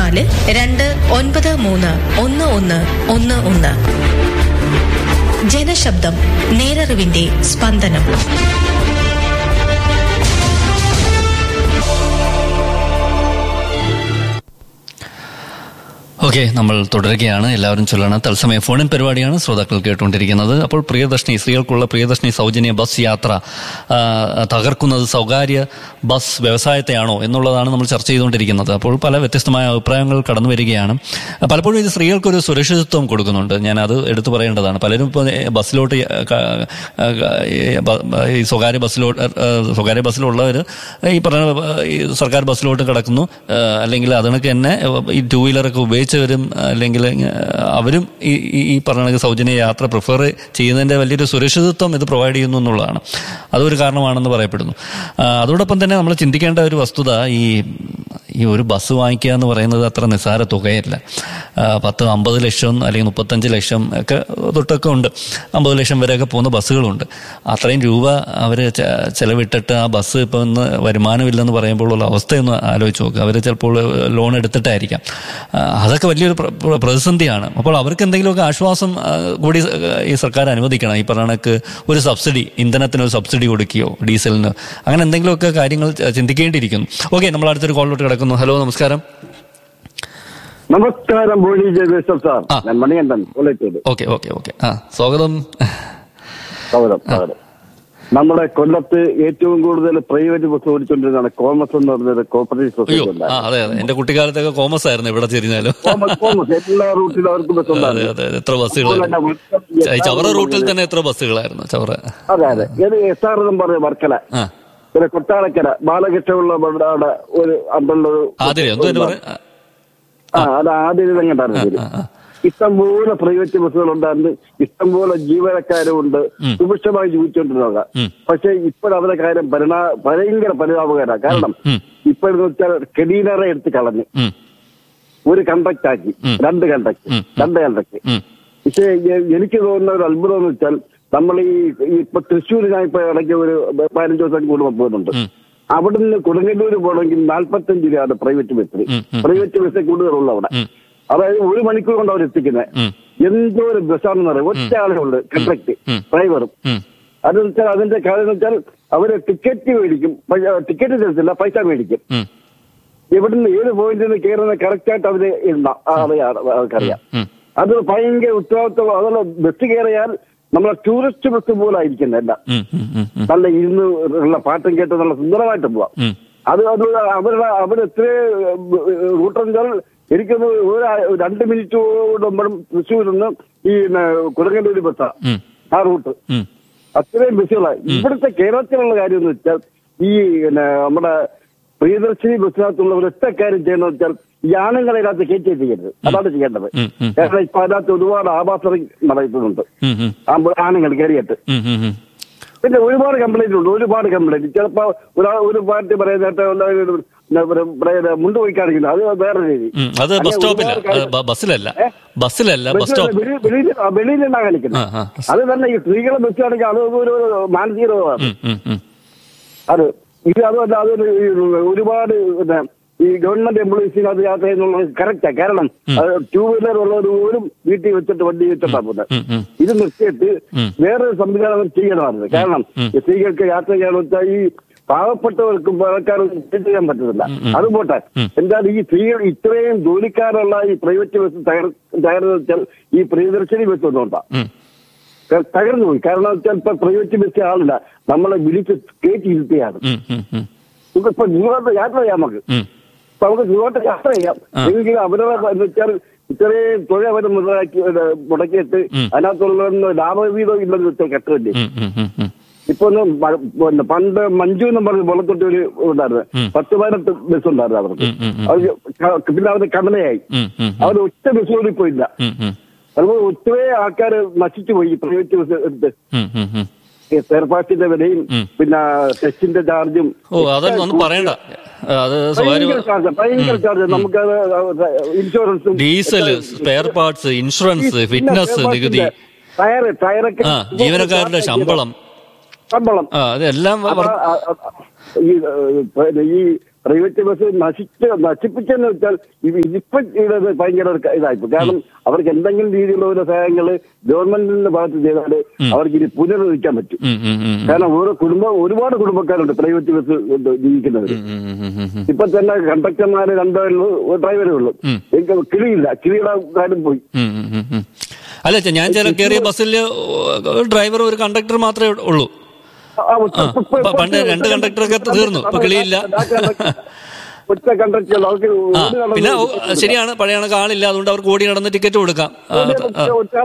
നാല് രണ്ട് ഒൻപത് മൂന്ന് ഒന്ന് ഒന്ന് ഒന്ന് ഒന്ന് ജനശബ്ദം നേരറിവിന്റെ സ്പന്ദനം ഓക്കെ നമ്മൾ തുടരുകയാണ് എല്ലാവരും ചൊല്ലണം തത്സമയ ഫോണിൻ പരിപാടിയാണ് ശ്രോതാക്കൾ കേട്ടുകൊണ്ടിരിക്കുന്നത് അപ്പോൾ പ്രിയദർശിനി സ്ത്രീകൾക്കുള്ള പ്രിയദർശിനി സൗജന്യ ബസ് യാത്ര ആ, തകർക്കുന്നത് സ്വകാര്യ ബസ് വ്യവസായത്തെയാണോ എന്നുള്ളതാണ് നമ്മൾ ചർച്ച ചെയ്തുകൊണ്ടിരിക്കുന്നത് അപ്പോൾ പല വ്യത്യസ്തമായ അഭിപ്രായങ്ങൾ കടന്നു വരികയാണ് പലപ്പോഴും ഇത് സ്ത്രീകൾക്കൊരു സുരക്ഷിതത്വം കൊടുക്കുന്നുണ്ട് ഞാൻ അത് എടുത്തു പറയേണ്ടതാണ് പലരും ഇപ്പോൾ ബസ്സിലോട്ട് യ- ക- ക- ഈ ബ- ഈ സ്വകാര്യ ബസ്സിലോട്ട് ആ, സ്വകാര്യ ബസ്സിലുള്ളവർ ഈ പറഞ്ഞ ആ, ഈ സർക്കാർ ബസ്സിലോട്ട് കിടക്കുന്നു ആ, അല്ലെങ്കിൽ അതിനൊക്കെ തന്നെ ഈ ടൂ വീലറൊക്കെ ഉപയോഗിച്ചവരും അല്ലെങ്കിൽ ഇങ്ങ- അവരും ഈ ഈ- ഈ പറഞ്ഞ കണക്ക് സൗജന്യ യാത്ര പ്രിഫർ ചെയ്യുന്നതിന്റെ വലിയൊരു സുരക്ഷിതത്വം ഇത് പ്രൊവൈഡ് ചെയ്യുന്നു എന്നുള്ളതാണ് അതൊരു കാരണമാണെന്ന് പറയപ്പെടുന്നു ആ, അതോടൊപ്പം തന്നെ നമ്മൾ ചിന്തിക്കേണ്ട ഒരു വസ്തുത ഈ ഈ ഒരു ബസ് വാങ്ങിക്കുക എന്ന് പറയുന്നത് അത്ര നിസ്സാര തുകയല്ല ആ, പത്ത് അമ്പത് ലക്ഷം അല്ലെങ്കിൽ മുപ്പത്തഞ്ച് ലക്ഷം ഒക്കെ തൊട്ടൊക്കെ ഉണ്ട് അമ്പത് ലക്ഷം വരെയൊക്കെ പോകുന്ന ബസ്സുകളുണ്ട് അത്രയും രൂപ അവർ ചെലവിട്ടിട്ട് ആ ബസ് ഇപ്പം ഇന്ന് വരുമാനമില്ലെന്ന് പറയുമ്പോൾ ഉള്ള അവസ്ഥയൊന്ന് ആലോചിച്ച് നോക്കുക അവർ ചിലപ്പോൾ ലോൺ എടുത്തിട്ടായിരിക്കാം ആ, അതൊക്കെ വലിയൊരു പ്ര- പ്ര- പ്രതിസന്ധിയാണ് അപ്പോൾ അവർക്ക് എന്തെങ്കിലുമൊക്കെ ആശ്വാസം ആ, കൂടി ഈ സർക്കാർ അനുവദിക്കണം ഈ പറഞ്ഞ കണക്ക് ഒരു സബ്സിഡി ഇന്ധനത്തിന് ഒരു സബ്സിഡി കൊടുക്കുകയോ ഡീസലിന് അങ്ങനെ എന്തെങ്കിലുമൊക്കെ കാര്യങ്ങൾ ച- ചിന്തിക്കേണ്ടിയിരിക്കുന്നു ഓക്കെ നമ്മൾ അടുത്തൊരു കോളിലോട്ട് കിടക്കുന്നു ഹലോ നമസ്കാരം നമസ്കാരം ബോഡി ജയകൃഷ്ണൻ സാർ ആ. ഞാൻ മണികണ്ഠൻ കൊല്ലത്തേത് ഓക്കെ ഓക്കെ ഓക്കെ ആ സ്വാഗതം സ്വാഗതം സ്വാഗതം നമ്മുടെ കൊല്ലത്ത് ഏറ്റവും കൂടുതൽ പ്രൈവറ്റ് ബസ് ഓടിച്ചുകൊണ്ടിരുന്നതാണ് കോമസ് എന്ന് പറഞ്ഞൊരു കോപ്പറേറ്റീവ് അയ്യോ സൊസൈറ്റി ആ അതെ അതെ എന്റെ കുട്ടിക്കാലത്തൊക്കെ കോമസ് ആയിരുന്നു ഇവിടെ തിരിഞ്ഞാലും കോമസ് കോമസ് എല്ലാ റൂട്ടിലും അവർക്ക് ബസ് അതെ ഉണ്ടായിരുന്നു അതെ അതെ. എത്ര ബസ്സുകളായിരുന്നു ച- ചവറ റൂട്ടിൽ തന്നെ എത്ര ബസ്സുകളായിരുന്നു ചവറ അതെ അതെ ഇത് എസ് ആർ എന്നും പറഞ്ഞ വർക്കല ആ പിന്നെ കൊട്ടാരക്കര ബാലകൃഷ്ണമുള്ള അവിടെ ഒരു അമ്പലൊരു ആതിരെ എന്തോ എന്നെ പറയാ ആ അത് ആദ്യം കണ്ടായിരുന്നു ആ, ആ. ഇഷ്ടംപോലെ പ്രൈവറ്റ് ബസ്സുകൾ ഉണ്ടായിരുന്നു ഇഷ്ടംപോലെ ജീവനക്കാരും ഉണ്ട് സുഭിക്ഷമായി ജീവിച്ചുകൊണ്ടിരുന്നത് ഉം. പക്ഷെ ഇപ്പോഴവരുടെ കാര്യം പരിണാ ഭയങ്കര പരിതാപകരമാണ് കാരണം ഉം. ഇപ്പോഴെന്ന് വെച്ചാൽ കെടീനറെ എടുത്ത് കളഞ്ഞു ഉം, ഒരു കണ്ടക്ട് ആക്കി ഉം. രണ്ട് കണ്ടക്ട് ഉം. രണ്ട് കണ്ടക്ട് ഉം, പക്ഷേ എ- എനിക്ക് തോന്നുന്ന ഒരു അത്ഭുതം എന്ന് വെച്ചാൽ നമ്മൾ ഈ ഈ ഇപ്പൊ തൃശ്ശൂർ ഞാൻ ഇപ്പൊ ഇടയ്ക്ക് ഒരു പതിനഞ്ച് ദിവസം കൂടുമ്പോൾ പോകുന്നുണ്ട് ഉം. അവിടുന്ന് കൊടുങ്ങല്ലൂർ പോകണമെങ്കിൽ നാൽപ്പത്തഞ്ച് രൂപയാണ് പ്രൈവറ്റ് ബസ്സിന് ഉം, ഉം. പ്രൈവറ്റ് ബസ് കൂടുതലുള്ളൂ അവിടെ ഉം. അതായത് ഒരു മണിക്കൂർ കൊണ്ട് അവർ എത്തിക്കുന്നത് ഉം. എന്തോ ഒരു ബസ്സാണെന്ന് പറയാം ഒറ്റ ആളേ ഉള്ളു കണ്ടക്ട് ഉം. ഡ്രൈവറും ഉം, അതെന്ന് വെച്ചാൽ അതിന്റെ കാര്യം എന്ന് വെച്ചാൽ അവര് ടിക്കറ്റ് മേടിക്കും ടിക്കറ്റ് തരത്തില്ല പൈസ മേടിക്കും ഉം, ഇവിടുന്ന് ഏത് പോയിന്റിൽ നിന്ന് കയറുന്ന കറക്റ്റ് ആയിട്ട് അവര് എണ്ണാം ആ, അറിയാം അവർക്കറിയാം ഉം. അത് ഭയങ്കര ഉത്തരവാദിത്വം അതുള്ള ബസ് കയറിയാൽ നമ്മളെ ടൂറിസ്റ്റ് ബസ് പോലെ ആയിരിക്കുന്നത് എല്ലാം ഉം, ഉം, ഉം, ഉം, നല്ല ഇരുന്ന് ഉള്ള പാട്ടും കേട്ട് നല്ല സുന്ദരമായിട്ട് പോവാം ഉം. അത് അത് അവരുടെ അവർ എത്ര റൂട്ടെന്നാൽ എനിക്കൊന്ന് ഒരു ആ- രണ്ട് മിനിറ്റ് കൂടുമ്പോഴും തൃശ്ശൂരിൽ നിന്ന് ഈ പിന്നെ കുടങ്ങല്ലൂർ ബസ്സാ ഉം, ആ റൂട്ട് ഉം. അത്രയും ബസ്സുകളാണ് ഇവിടുത്തെ കേരളത്തിലുള്ള കാര്യം എന്ന് വെച്ചാൽ ഈ പിന്നെ നമ്മുടെ പ്രിയദർശിനി ബസ്സിനകത്തുള്ള ഒരൊറ്റ കാര്യം ചെയ്യുന്നത് വെച്ചാൽ ഈ ആണുങ്ങളെ അതിനകത്ത് കയറ്റി ചെയ്യരുത് അതാണ് ചെയ്യേണ്ടത് ഉം, ഉം. കാരണം ഇപ്പൊ അതിനകത്ത് ഒരുപാട് ആഭാസങ്ങൾ നടക്കുന്നുണ്ട് ഉം, ഉം, ആ ആണുങ്ങൾ കയറിയിട്ട് ഉം, ഉം, ഉം. പിന്നെ ഒരുപാട് കംപ്ലൈന്റ് ഉണ്ട് ഒരുപാട് കംപ്ലൈന്റ് ചിലപ്പോ ഒരാ ഒരു പാർട്ടി പറയുന്നത് മുണ്ട് പോയി കാണിക്കുന്നത് അത് വേറെ രീതി ഉം, അത് ബസ് സ്റ്റോപ്പില്ല അത് ബ- ബസ്സിലല്ല ബസ്സിലല്ല ബസ് സ്റ്റോപ്പ് വെളിയിൽ നിന്നാ കാണിക്കുന്നത് ആ, ആ. അത് തന്നെ ഈ സ്ത്രീകളെ ബസ്സാണെങ്കിൽ അത് ഒരു മാനസിക രോഗമാണ് ഉം, ഉം, ഉം. അത് ഇത് അതുമല്ല അതൊരു ഈ ഒരുപാട് പിന്നെ ഈ ഗവൺമെന്റ് എംപ്ലോയീസിന് അത് യാത്ര ചെയ്യുന്നുള്ളത് കറക്റ്റാ കാരണം ടൂ വീലർ ഉള്ളവർ പോലും വീട്ടിൽ വെച്ചിട്ട് വണ്ടി വെച്ചിട്ടാ പോകുന്നത് ഉം, ഉം. ഇത് നിർത്തിയിട്ട് ഉം. വേറൊരു സംവിധാനം ചെയ്യണമായിരുന്നു കാരണം ഈ സ്ത്രീകൾക്ക് യാത്ര ചെയ്യാന്ന് വെച്ചാൽ ഈ പാവപ്പെട്ടവർക്കും പണക്കാർക്കും ചെയ്യാൻ പറ്റുന്നില്ല അത് പോട്ടെ എന്തായാലും ഈ സ്ത്രീകൾ ഇത്രയും ജോലിക്കാരുള്ള ഈ പ്രൈവറ്റ് ബസ് തകർ തകർന്നു വെച്ചാൽ ഈ പ്രിയദർശിനി ബസ് ഒന്നുകൊണ്ടാ ഉം. തകർന്നു പോയി കാരണം വെച്ചാൽ ഇപ്പൊ പ്രൈവറ്റ് ബസ് ആളില്ല നമ്മളെ വിളിച്ച് കയറ്റി ഇരുത്തിയാണ് ഉം, ഉം, ഉം. നമുക്കിപ്പോ ജീവനത്തെ യാത്ര ചെയ്യാം നമുക്ക് ഉം. അപ്പൊ നമുക്ക് ജീവനത്തെ യാത്ര ചെയ്യാം എങ്കിലും അവരുടെ എന്ന് വെച്ചാൽ ഇത്രയും തുക അവർ മുതലാക്കി ഇത് മുടക്കിയിട്ട് അതിനകത്തുള്ള ലാഭവീതം ഇല്ലെന്ന് വെച്ചാൽ കെട്ടില്ലേ ഉം, ഉം, ഉം, ഉം. ഇപ്പൊ ഒന്ന് മ- പിന്നെ പണ്ട് മഞ്ജു എന്ന് പറഞ്ഞ വെള്ളത്തൊട്ടി ഒരു ഉണ്ടായിരുന്നു പത്ത് പതിനെട്ട് ബസ് ഉണ്ടായിരുന്നു അവർക്ക് ഉം, ഉം, ഉം. അവർ ക- പിന്നെ അവർ കടലയായി ഉം, ഉം, അവർ ഒറ്റ ബസ് പോലും ഇപ്പൊ ഇല്ല ഉം, ഉം. അതുപോലെ ഒത്തിരി ആൾക്കാർ നശിച്ചു പോയി ഈ പ്രൈവറ്റ് ബസ് എടുത്ത് ഉം, ഉം, ഉം. ഈ സ്പെയർപാർട്ടിന്റെ വിലയും പിന്നെ ടെസ്റ്റിന്റെ ചാർജും ഓ അതൊന്നും ഒന്നും പറയണ്ട അത് സ്വകാര്യ ഭയങ്കര ചാർജ് ഭയങ്കര ചാർജ് നമുക്കത് ഇൻഷുറൻസും diesel spare parts insurance fitness നികുതി ടയർ ടയറൊക്കെ ആ ജീവനക്കാരുടെ ശമ്പളം ശമ്പളം ആ അതെല്ലാം അപ്പൊ വർ- ആ- ആ- ഈ ഏഹ്, പിന്നെ ഈ പ്രൈവറ്റ് ബസ് നശിച്ച് നശിപ്പിച്ചെന്ന് വെച്ചാൽ ഇത് ഇതിപ്പം ഇത് ഭയങ്കര ഒരു ഇതായിപ്പോ കാരണം അവർക്ക് എന്തെങ്കിലും രീതിയിലുള്ള ഒരു സഹായങ്ങൾ ഗവൺമെന്റിന്റെ ഭാഗത്ത് ചെയ്താൽ അവർക്ക് ഇനി പുനരുദ്ധരിക്കാൻ പറ്റും ഉം, ഉം, ഉം, കാരണം ഓരോ കുടുംബം ഒരുപാട് കുടുംബക്കാരുണ്ട് പ്രൈവറ്റ് ബസ് കൊണ്ട് ജീവിക്കുന്നവർ ഉം, ഉം, ഉം, ഉം, ഉം. ഇപ്പൊ തന്നെ കണ്ടക്ടർമാര് രണ്ടോ ഡ്രൈവറേ ഉള്ളൂ ഉം. എനിക്ക് കിളിയില്ല കിളിയുടെ കാര്യം പോയി ഉം, ഉം, ഉം, ഉം. അല്ല ചെ, ഞാൻ ചില കയറിയ ബസ്സിൽ ഡ്രൈവർ ഒരു കണ്ടക്ടർ മാത്രമേ ഉള്ളൂ ആ, ഒറ്റ- ആ, ഇപ്പൊ- പ- പണ്ട് രണ്ട് കണ്ടക്ടറൊക്കെ തീർന്നു. ഇപ്പൊ കിളിയില്ല. ഒറ്റ കണ്ടക്ടർ അവർക്ക് ആ ഒരു കണ്ടക്ടർ പിന്നെ ഓ, ശരിയാണ് പഴയ കണക്ക് ആളില്ല അതുകൊണ്ട് അവർക്ക് ഓടി നടന്ന് ടിക്കറ്റ് കൊടുക്കാം ആ, ആ,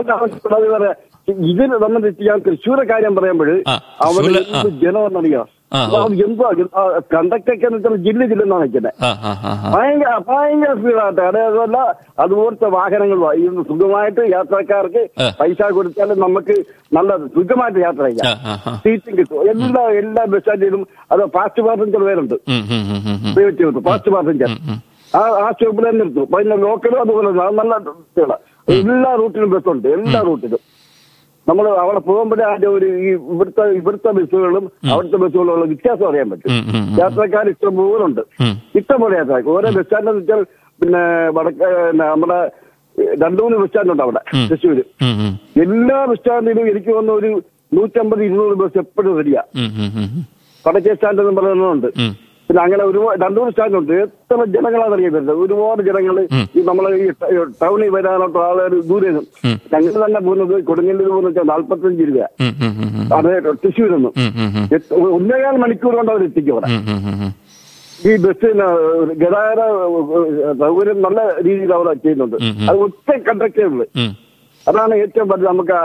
ഇതിന് സംബന്ധിച്ച് ഞാൻ തൃശ്ശൂരെ കാര്യം പറയുമ്പോൾ ആ, അവിടെ തൃശ്ശൂരില്, ആ. എന്ത് ജനമെന്നറിയാം ആ, അപ്പൊ അത് എന്തോ കണ്ടക്ടറൊക്കെ എന്ന് വെച്ചാൽ ജില്ല ജില്ലെന്നാണ് വെക്കുന്നത് ആ, ആ, ആ, ആ. ഭയങ്കര ഭയങ്കര സ്പീഡായിട്ട് അതേതല്ല അതുപോലത്തെ വാഹനങ്ങളും ഇന്ന് സുഖമായിട്ട് യാത്രക്കാർക്ക് ആ. പൈസ കൊടുത്താലും നമുക്ക് നല്ല സുഖമായിട്ട് യാത്ര ആ, ചെയ്യാം ആ, ആ. സീറ്റും കിട്ടും എല്ലാ എല്ലാ ബസ് സ്റ്റാൻഡിലും അത് ഫാസ്റ്റ് പാസഞ്ചർ പേരുണ്ട് ഉം, ഉം, ഉം, ഉം, ഉം. പ്രൈവറ്റ് ബസ് ഫാസ്റ്റ് പാസഞ്ചർ ആ ആ സ്റ്റോപ്പിൽ തന്നെ നിർത്തും പിന്നെ ലോക്കലും അതുപോലെ തന്നെ. അത് നല്ല ബസ്സുകളാ. എല്ലാ റൂട്ടിലും ബസ്സുണ്ട് എല്ലാ റൂട്ടിലും നമ്മൾ അവിടെ പോകുമ്പോഴേ അതിന്റെ ഒരു ഈ ഇവിടുത്തെ ഇവിടുത്തെ ബസ്സുകളും അവിടുത്തെ ബസ്സുകളും ഉള്ള വ്യത്യാസം അറിയാൻ പറ്റും ഉം, ഉം, ഉം. യാത്രക്കാർ ഇഷ്ടം പോലെ ഉണ്ട് ഉം. ഇഷ്ടം പോലെ യാത്രക്കാർ ഓരോ ബസ് സ്റ്റാൻഡ് വെച്ചാൽ പിന്നെ വടക്ക് പിന്നെ നമ്മുടെ രണ്ടു മൂന്ന് ബസ് സ്റ്റാൻഡ് ഉണ്ട് അവിടെ തൃശ്ശൂര് ഉം, ഉം. എല്ലാ ബസ് സ്റ്റാൻഡിലും എനിക്ക് വന്ന ഒരു നൂറ്റമ്പത് ഇരുന്നൂറ് ബസ് എപ്പോഴും റെഡിയാ ഉം, ഉം, ഉം, ഉം. വടക്കേ സ്റ്റാൻഡ് എന്ന് പറയുന്നുണ്ട് ഉം. പിന്നെ അങ്ങനെ ഒരുപാട് രണ്ടു മൂന്ന് സ്റ്റാൻഡ് ഉണ്ട് എത്ര ജനങ്ങളാണ് അറിയുന്നത് ഒരുപാട് ജനങ്ങൾ ഈ നമ്മളെ ഈ ട- ഈ ടൗണിൽ വരാനോട്ടോ ആളുകൾ ദൂരെ ഉം. ഞങ്ങൾ തന്നെ പോകുന്നത് കൊടുങ്ങല്ലൂർ പോകുന്ന വെച്ചാൽ നാല്പത്തഞ്ച് രൂപ ഉം, ഉം, ഉം, ഉം. അതെ തൃശ്ശൂരിൽ നിന്ന് ഉം, ഉം, ഉം. എത്ര- ഒന്നേകാൽ മണിക്കൂർ കൊണ്ട് അവർ എത്തിക്കും അവിടെ ഉം, ഉം, ഉം, ഉം. ഈ ബസ്സിന് ഗതാഗത സൗകര്യം നല്ല രീതിയിൽ അവിടെ ചെയ്യുന്നുണ്ട് ഉം, ഉം. അത് ഒറ്റ കണ്ടക്ടേ ഉള്ളു ഉം. അതാണ് ഏറ്റവും വലുത് നമുക്ക്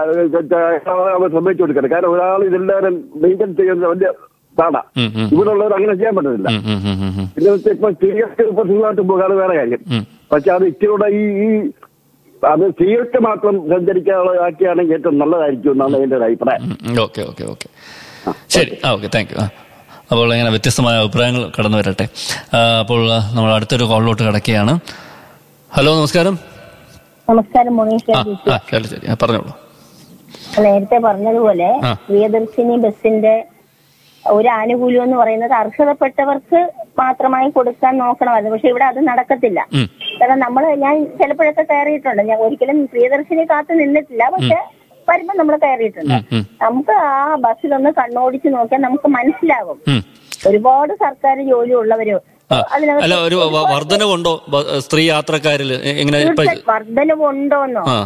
അവർ ശ്രമിച്ചു കൊടുക്കുന്നത് കാരണം ഒരാൾ ഇതെല്ലാവരും മെയിൻറ്റെയിൻ ചെയ്യുന്ന വലിയ പാടാ ഉം, ഉം. ഇവിടെ ഉള്ളവർ അങ്ങനെ ചെയ്യാൻ പറ്റത്തില്ല ഉം, ഉം, ഉം, ഉം. പിന്നെ വെച്ചാൽ ഇപ്പൊ സ്ത്രീകൾക്ക് ഇപ്പൊ സുഖമായിട്ട് പോകാതെ വേറെ കാര്യം ഉം. പക്ഷെ അത് ഇച്ചിരൂടെ ഈ ഈ അത് സ്ത്രീകൾക്ക് മാത്രം സഞ്ചരിക്കാനുള്ള ആക്കിയാണെങ്കിൽ ഏറ്റവും നല്ലതായിരിക്കും എന്നാണ് എന്റെ ഒരു അഭിപ്രായം ഉം, ഓക്കെ ഓക്കെ ഓക്കെ ശരി ആ ഓക്കെ താങ്ക് യു ആ അപ്പോൾ ഇങ്ങനെ വ്യത്യസ്തമായ അഭിപ്രായങ്ങൾ കടന്നു വരട്ടെ ആ, അപ്പോൾ ആ, നമ്മൾ അടുത്തൊരു കോളിലോട്ട് കിടക്കുകയാണ് ഹലോ നമസ്കാരം നമസ്കാരം മോണീഷ് ആ ആ ശരി ശരി ആ, പറഞ്ഞോളൂ നേരത്തെ പറഞ്ഞതുപോലെ ആ. പ്രിയദർശിനി ബസിന്റെ ഒരു ആനുകൂല്യം എന്ന് പറയുന്നത് അർഹതപ്പെട്ടവർക്ക് മാത്രമായി കൊടുക്കാൻ നോക്കണമായിരുന്നു പക്ഷെ ഇവിടെ അത് നടക്കത്തില്ല ഉം. കാരണം നമ്മൾ ഞാൻ ചിലപ്പോഴൊക്കെ കയറിയിട്ടുണ്ട് ഞാൻ ഒരിക്കലും പ്രിയദർശിനി കാത്തു നിന്നിട്ടില്ല പക്ഷെ വരുമ്പോ നമ്മൾ കയറിയിട്ടുണ്ട് ഉം, ഉം. നമുക്ക് ആ ബസ്സിലൊന്ന് കണ്ണോടിച്ച് നോക്കിയാൽ നമുക്ക് മനസ്സിലാവും ഉം. ഒരുപാട് സർക്കാർ ജോലി ഉള്ളവര് ആ അല്ല ഒരു വ- വർധനവുണ്ടോ ബ- സ്ത്രീ യാത്രക്കാരിൽ എ- എങ്ങനെ ഇപ്പൊ തീർച്ചയായും വർധനവുണ്ടോന്നോ ആ